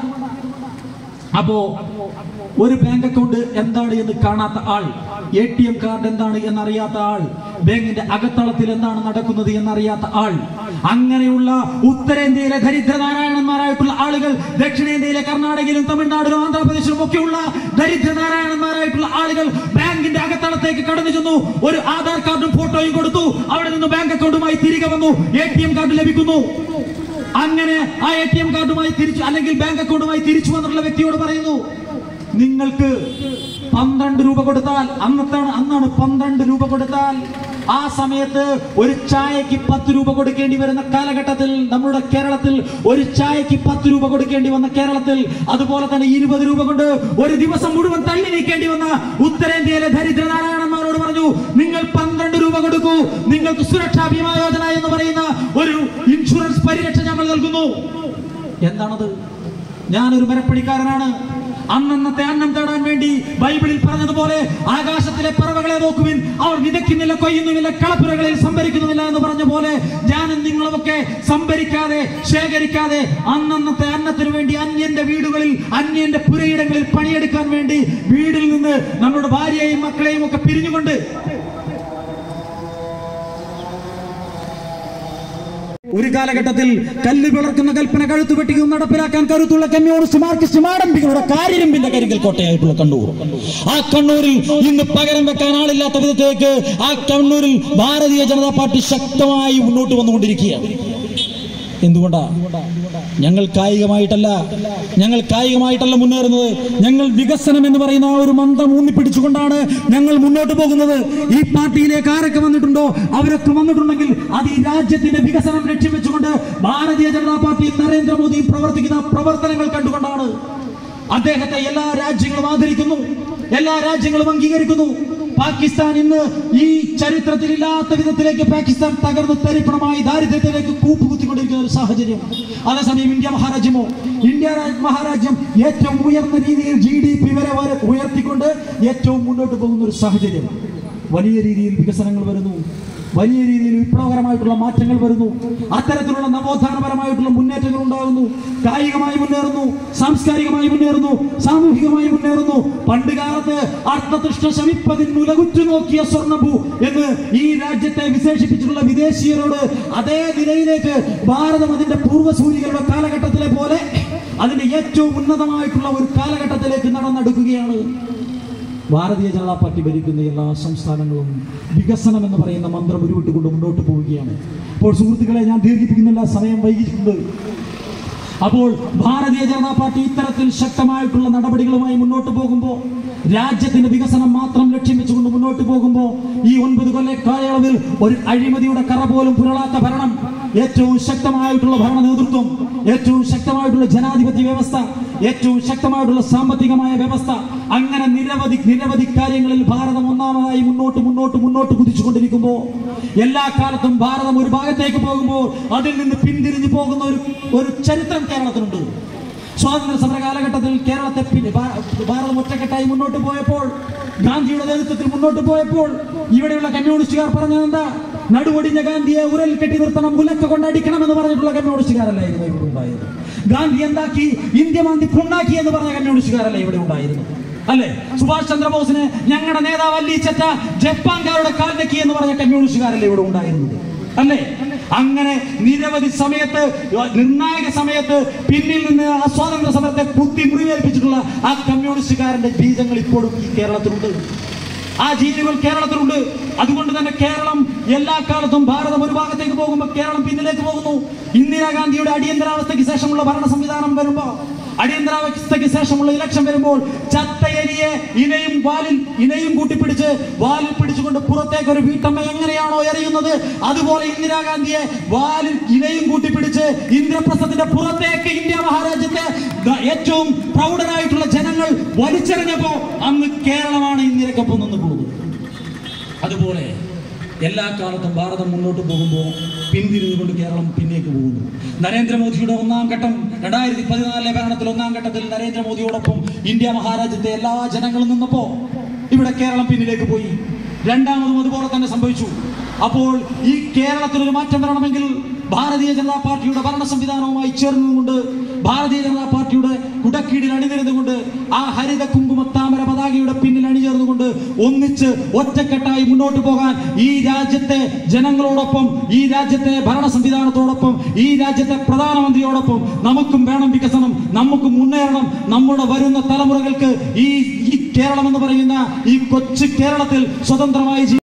അപ്പോ ഒരു ബാങ്ക് അക്കൗണ്ട് എന്താണ് എന്ന് കാണാത്ത ആൾ എ ടി എം കാർഡ് എന്താണ് എന്നറിയാത്ത ആൾ ബാങ്കിന്റെ അകത്തളത്തിൽ എന്താണ് നടക്കുന്നത് എന്നറിയാത്ത ആൾ അങ്ങനെയുള്ള ഉത്തരേന്ത്യയിലെ ദരിദ്രനാരായണന്മാരായിട്ടുള്ള ആളുകൾ ദക്ഷിണേന്ത്യയിലെ കർണാടകയിലും തമിഴ്നാടിലും ആന്ധ്രാപ്രദേശിലും ഒക്കെയുള്ള ദരിദ്രനാരായണന്മാരായിട്ടുള്ള ആളുകൾ ബാങ്കിന്റെ അകത്തളത്തേക്ക് കടന്നു ചെന്നു ഒരു ആധാർ കാർഡും ഫോട്ടോയും കൊടുത്തു അവിടെ നിന്ന് ബാങ്ക് അക്കൗണ്ടുമായി തിരികെ വന്നു എ ടി എം കാർഡ് ലഭിക്കുന്നു അങ്ങനെ ആ എ ടി എം കാർഡുമായി തിരിച്ചു അല്ലെങ്കിൽ ബാങ്ക് അക്കൗണ്ടുമായി തിരിച്ചു വന്നിട്ടുള്ള വ്യക്തിയോട് പറയുന്നു നിങ്ങൾക്ക് പന്ത്രണ്ട് രൂപ കൊടുത്താൽ അന്നത്താണ് അന്നാണ് പന്ത്രണ്ട് രൂപ കൊടുത്താൽ ആ സമയത്ത് ഒരു ചായക്ക് പത്ത് രൂപ കൊടുക്കേണ്ടി വരുന്ന കാലഘട്ടത്തിൽ നമ്മുടെ കേരളത്തിൽ ഒരു ചായക്ക് പത്ത് രൂപ കൊടുക്കേണ്ടി വന്ന കേരളത്തിൽ അതുപോലെ തന്നെ ഇരുപത് രൂപ കൊണ്ട് ഒരു ദിവസം മുഴുവൻ തള്ളി നീക്കേണ്ടി വന്ന ഉത്തരേന്ത്യയിലെ ദരിദ്രനാരായണന്മാരോട് പറഞ്ഞു നിങ്ങൾ പന്ത്രണ്ട് രൂപ കൊടുക്കൂ നിങ്ങൾക്ക് സുരക്ഷാ ബീമാ യോജന എന്ന് പറയുന്ന ഒരു ഇൻഷുറൻസ് പരിരക്ഷ ഞങ്ങൾ നൽകുന്നു എന്താണത് ഞാനൊരു മരപ്പണിക്കാരനാണ് അന്നന്നത്തെ അന്നം തേടാൻ വേണ്ടി ബൈബിളിൽ പറഞ്ഞതുപോലെ ആകാശത്തിലെ പറവകളെ നോക്കുവിൻ അവർ വിതയ്ക്കുന്നില്ല കൊയ്യുന്നുമില്ല കളപ്പുരകളിൽ സംഭരിക്കുന്നുമില്ല എന്ന് പറഞ്ഞ പോലെ ഞാനും നിങ്ങളുമൊക്കെ സംഭരിക്കാതെ ശേഖരിക്കാതെ അന്നന്നത്തെ അന്നത്തിന് വേണ്ടി അന്യന്റെ വീടുകളിൽ അന്യന്റെ പുരയിടങ്ങളിൽ പണിയെടുക്കാൻ വേണ്ടി വീടിൽ നിന്ന് നമ്മുടെ ഭാര്യയെയും മക്കളെയും ഒക്കെ പിരിഞ്ഞുകൊണ്ട് ഒരു കാലഘട്ടത്തിൽ കല്ല് പിളർക്കുന്ന കൽപ്പന കഴുത്തു വെട്ടിക്കും നടപ്പിലാക്കാൻ കരുത്തുള്ള കമ്മ്യൂണിസ്റ്റ് മാർക്സിസ്റ്റ് മാടമ്പികളുടെ കാര്യരമ്പിന്റെ കരിങ്കൽ കോട്ടയായിട്ടുള്ള കണ്ണൂർ ആ കണ്ണൂരിൽ ഇന്ന് പകരം വെക്കാൻ ആളില്ലാത്ത വിധത്തിലേക്ക് ആ കണ്ണൂരിൽ ഭാരതീയ ജനതാ പാർട്ടി ശക്തമായി മുന്നോട്ട് വന്നുകൊണ്ടിരിക്കുകയാണ് എന്തുകൊണ്ടാ ഞങ്ങൾ കായികമായിട്ടല്ല ഞങ്ങൾ കായികമായിട്ടല്ല മുന്നേറുന്നത് ഞങ്ങൾ വികസനം എന്ന് പറയുന്ന ആ ഒരു മന്ത്രം ഊന്നിപ്പിടിച്ചുകൊണ്ടാണ് ഞങ്ങൾ മുന്നോട്ട് പോകുന്നത് ഈ പാർട്ടിയിലേക്ക് ആരൊക്കെ വന്നിട്ടുണ്ടോ അവരൊക്കെ വന്നിട്ടുണ്ടെങ്കിൽ അത് ഈ രാജ്യത്തിന്റെ വികസനം ലക്ഷ്യം വെച്ചുകൊണ്ട് ഭാരതീയ ജനതാ പാർട്ടി നരേന്ദ്രമോദി പ്രവർത്തിക്കുന്ന പ്രവർത്തനങ്ങൾ കണ്ടുകൊണ്ടാണ് അദ്ദേഹത്തെ എല്ലാ രാജ്യങ്ങളും ആദരിക്കുന്നു എല്ലാ രാജ്യങ്ങളും അംഗീകരിക്കുന്നു പാകിസ്ഥാൻ ഇന്ന് ഈ ചരിത്രത്തിൽ ഇല്ലാത്ത വിധത്തിലേക്ക് പാകിസ്ഥാൻ തകർന്ന് തരിപ്പണമായി ദാരിദ്ര്യത്തിലേക്ക് കൂപ്പുകുത്തിക്കൊണ്ടിരിക്കുന്ന ഒരു സാഹചര്യം അതേസമയം ഇന്ത്യ മഹാരാജ്യമോ ഇന്ത്യ രാ- മഹാരാജ്യം ഏറ്റവും ഉയർന്ന രീതിയിൽ ജി ഡി പി വരെ വരെ ഉയർത്തിക്കൊണ്ട് ഏറ്റവും മുന്നോട്ട് പോകുന്ന ഒരു സാഹചര്യം വലിയ രീതിയിൽ വികസനങ്ങൾ വരുന്നു വലിയ രീതിയിൽ വിപ്ലവകരമായിട്ടുള്ള മാറ്റങ്ങൾ വരുന്നു അത്തരത്തിലുള്ള നവോത്ഥാനപരമായിട്ടുള്ള മുന്നേറ്റങ്ങൾ ഉണ്ടാകുന്നു കായികമായി മുന്നേറുന്നു സാംസ്കാരികമായി മുന്നേറുന്നു സാമൂഹികമായി മുന്നേറുന്നു പണ്ട് കാലത്ത് അർത്ഥതൃഷ്ട ശമിപ്പതിൽ ഉലകുറ്റു നോക്കിയ സ്വർണ്ണഭൂ എന്ന് ഈ രാജ്യത്തെ വിശേഷിപ്പിച്ചിട്ടുള്ള വിദേശീയരോട് അതേ നിലയിലേക്ക് ഭാരതം അതിന്റെ പൂർവ്വസൂരികളുടെ കാലഘട്ടത്തിലെ പോലെ അതിന്റെ ഏറ്റവും ഉന്നതമായിട്ടുള്ള ഒരു കാലഘട്ടത്തിലേക്ക് നടന്നെടുക്കുകയാണ് ഭാരതീയ ജനതാ പാർട്ടി ഭരിക്കുന്ന എല്ലാ സംസ്ഥാനങ്ങളും വികസനം എന്ന് പറയുന്ന മന്ത്രം ഉരുവിട്ടുകൊണ്ട് മുന്നോട്ട് പോവുകയാണ് അപ്പോൾ സുഹൃത്തുക്കളെ ഞാൻ ദീർഘിപ്പിക്കുന്നില്ല സമയം വൈകിയിട്ടുണ്ട് അപ്പോൾ ഭാരതീയ ജനതാ പാർട്ടി ഇത്തരത്തിൽ ശക്തമായിട്ടുള്ള നടപടികളുമായി മുന്നോട്ട് പോകുമ്പോൾ രാജ്യത്തിന്റെ വികസനം മാത്രം ലക്ഷ്യം വെച്ചുകൊണ്ട് മുന്നോട്ട് പോകുമ്പോൾ ഈ ഒൻപത് കൊല്ല കാലയളവിൽ ഒരു അഴിമതിയുടെ കറ പോലും പുരളാത്ത ഭരണം ഏറ്റവും ശക്തമായിട്ടുള്ള ഭരണ നേതൃത്വം ഏറ്റവും ശക്തമായിട്ടുള്ള ജനാധിപത്യ വ്യവസ്ഥ ഏറ്റവും ശക്തമായിട്ടുള്ള സാമ്പത്തികമായ വ്യവസ്ഥ അങ്ങനെ നിരവധി നിരവധി കാര്യങ്ങളിൽ ഭാരതം ഒന്നാമതായി മുന്നോട്ട് മുന്നോട്ട് മുന്നോട്ട് കുതിച്ചുകൊണ്ടിരിക്കുമ്പോൾ എല്ലാ കാലത്തും ഭാരതം ഒരു ഭാഗത്തേക്ക് പോകുമ്പോൾ അതിൽ നിന്ന് പിന്തിരിഞ്ഞു പോകുന്ന ഒരു ഒരു ചരിത്രം കേരളത്തിനുണ്ട് സ്വാതന്ത്ര്യ സമര കാലഘട്ടത്തിൽ കേരളത്തെ പിൻ- ഭാ- ഭാരതം ഒറ്റക്കെട്ടായി മുന്നോട്ട് പോയപ്പോൾ ഗാന്ധിയുടെ നേതൃത്വത്തിൽ മുന്നോട്ട് പോയപ്പോൾ ഇവിടെയുള്ള കമ്മ്യൂണിസ്റ്റുകാർ പറഞ്ഞത് എന്താ നടുവൊടിഞ്ഞ ഗാന്ധിയെ ഉരൽ കെട്ടി നിർത്തണം ഉലക്ക കൊണ്ടടിക്കണം എന്ന് പറഞ്ഞിട്ടുള്ള കമ്മ്യൂണിസ്റ്റുകാരല്ലായിരുന്നു ഇവിടെ ഉണ്ടായത് ഗാന്ധി എന്താക്കി ഇന്ത്യ മാന്തി പുണ്ണാക്കി എന്ന് പറഞ്ഞ കമ്മ്യൂണിസ്റ്റുകാരല്ല ഇവിടെ ഉണ്ടായിരുന്നു അല്ലെ സുഭാഷ് ചന്ദ്രബോസിന് ഞങ്ങളുടെ നേതാവ് അല്ലീച്ചറ്റ ജപ്പാൻകാരുടെ കാൽനക്കി എന്ന് പറഞ്ഞ കമ്മ്യൂണിസ്റ്റുകാരല്ലേ ഇവിടെ ഉണ്ടായിരുന്നത് അല്ലേ അങ്ങനെ നിരവധി സമയത്ത് നിർണായക സമയത്ത് പിന്നിൽ നിന്ന് ആ സ്വാതന്ത്ര്യ സമരത്തെ കുത്തി മുറിവേൽപ്പിച്ചിട്ടുള്ള ആ കമ്മ്യൂണിസ്റ്റുകാരന്റെ ബീജങ്ങൾ ഇപ്പോഴും ഈ കേരളത്തിലുണ്ട് ആ ജീനുകൾ കേരളത്തിലുണ്ട് അതുകൊണ്ട് തന്നെ കേരളം എല്ലാ കാലത്തും ഭാരതം ഒരു ഭാഗത്തേക്ക് പോകുമ്പോൾ കേരളം പിന്നിലേക്ക് പോകുന്നു ഇന്ദിരാഗാന്ധിയുടെ അടിയന്തരാവസ്ഥയ്ക്ക് ശേഷമുള്ള ഭരണ സംവിധാനം വരുമ്പോൾ അടിയന്തരാവസ്ഥയ്ക്ക് ശേഷമുള്ള ഇലക്ഷൻ വരുമ്പോൾ ചത്തയരിയെ ഇനയും വാലിൽ ഇനയും കൂട്ടിപ്പിടിച്ച് വാലിൽ പിടിച്ചുകൊണ്ട് പുറത്തേക്ക് ഒരു വീട്ടമ്മ എങ്ങനെയാണോ എറിയുന്നത് അതുപോലെ ഇന്ദിരാഗാന്ധിയെ വാലിൽ ഇനയും കൂട്ടിപ്പിടിച്ച് ഇന്ദ്രപ്രസ്ഥത്തിന്റെ പുറത്തേക്ക് ഇന്ത്യ മഹാരാജ്യത്തെ ദ- ഏറ്റവും പ്രൗഢനായിട്ടുള്ള ജനങ്ങൾ വലിച്ചെറിഞ്ഞപ്പോ അന്ന് കേരളമാണ് ഇന്ത്യക്കൊപ്പം നിന്ന് പോകുന്നത് അതുപോലെ എല്ലാ കാലത്തും ഭാരതം മുന്നോട്ട് പോകുമ്പോൾ പിന്തിരിഞ്ഞുകൊണ്ട് കേരളം പിന്നേക്ക് പോകുന്നു നരേന്ദ്രമോദിയുടെ ഒന്നാം ഘട്ടം രണ്ടായിരത്തി പതിനാലിലെ ഭരണത്തിൽ ഒന്നാം ഘട്ടത്തിൽ നരേന്ദ്രമോദിയോടൊപ്പം ഇന്ത്യ മഹാരാജ്യത്തെ എല്ലാ ജനങ്ങളും നിന്നപ്പോ ഇവിടെ കേരളം പിന്നിലേക്ക് പോയി രണ്ടാമതും അതുപോലെ തന്നെ സംഭവിച്ചു അപ്പോൾ ഈ കേരളത്തിൽ ഒരു മാറ്റം വരണമെങ്കിൽ ഭാരതീയ ജനതാ പാർട്ടിയുടെ ഭരണ സംവിധാനവുമായി ചേർന്നുകൊണ്ട് ഭാരതീയ ജനതാ പാർട്ടിയുടെ കുടക്കീഴിൽ അണിനിരുന്നുകൊണ്ട് ആ ഹരിത കുങ്കുമ താമര പതാകയുടെ പിന്നിൽ അണിചേർന്നുകൊണ്ട് ഒന്നിച്ച് ഒറ്റക്കെട്ടായി മുന്നോട്ട് പോകാൻ ഈ രാജ്യത്തെ ജനങ്ങളോടൊപ്പം ഈ രാജ്യത്തെ ഭരണ സംവിധാനത്തോടൊപ്പം ഈ രാജ്യത്തെ പ്രധാനമന്ത്രിയോടൊപ്പം നമുക്കും വേണം വികസനം നമുക്ക് മുന്നേറണം നമ്മുടെ വരുന്ന തലമുറകൾക്ക് ഈ ഈ കേരളം എന്ന് പറയുന്ന ഈ കൊച്ചു കേരളത്തിൽ സ്വതന്ത്രമായി ജീവി-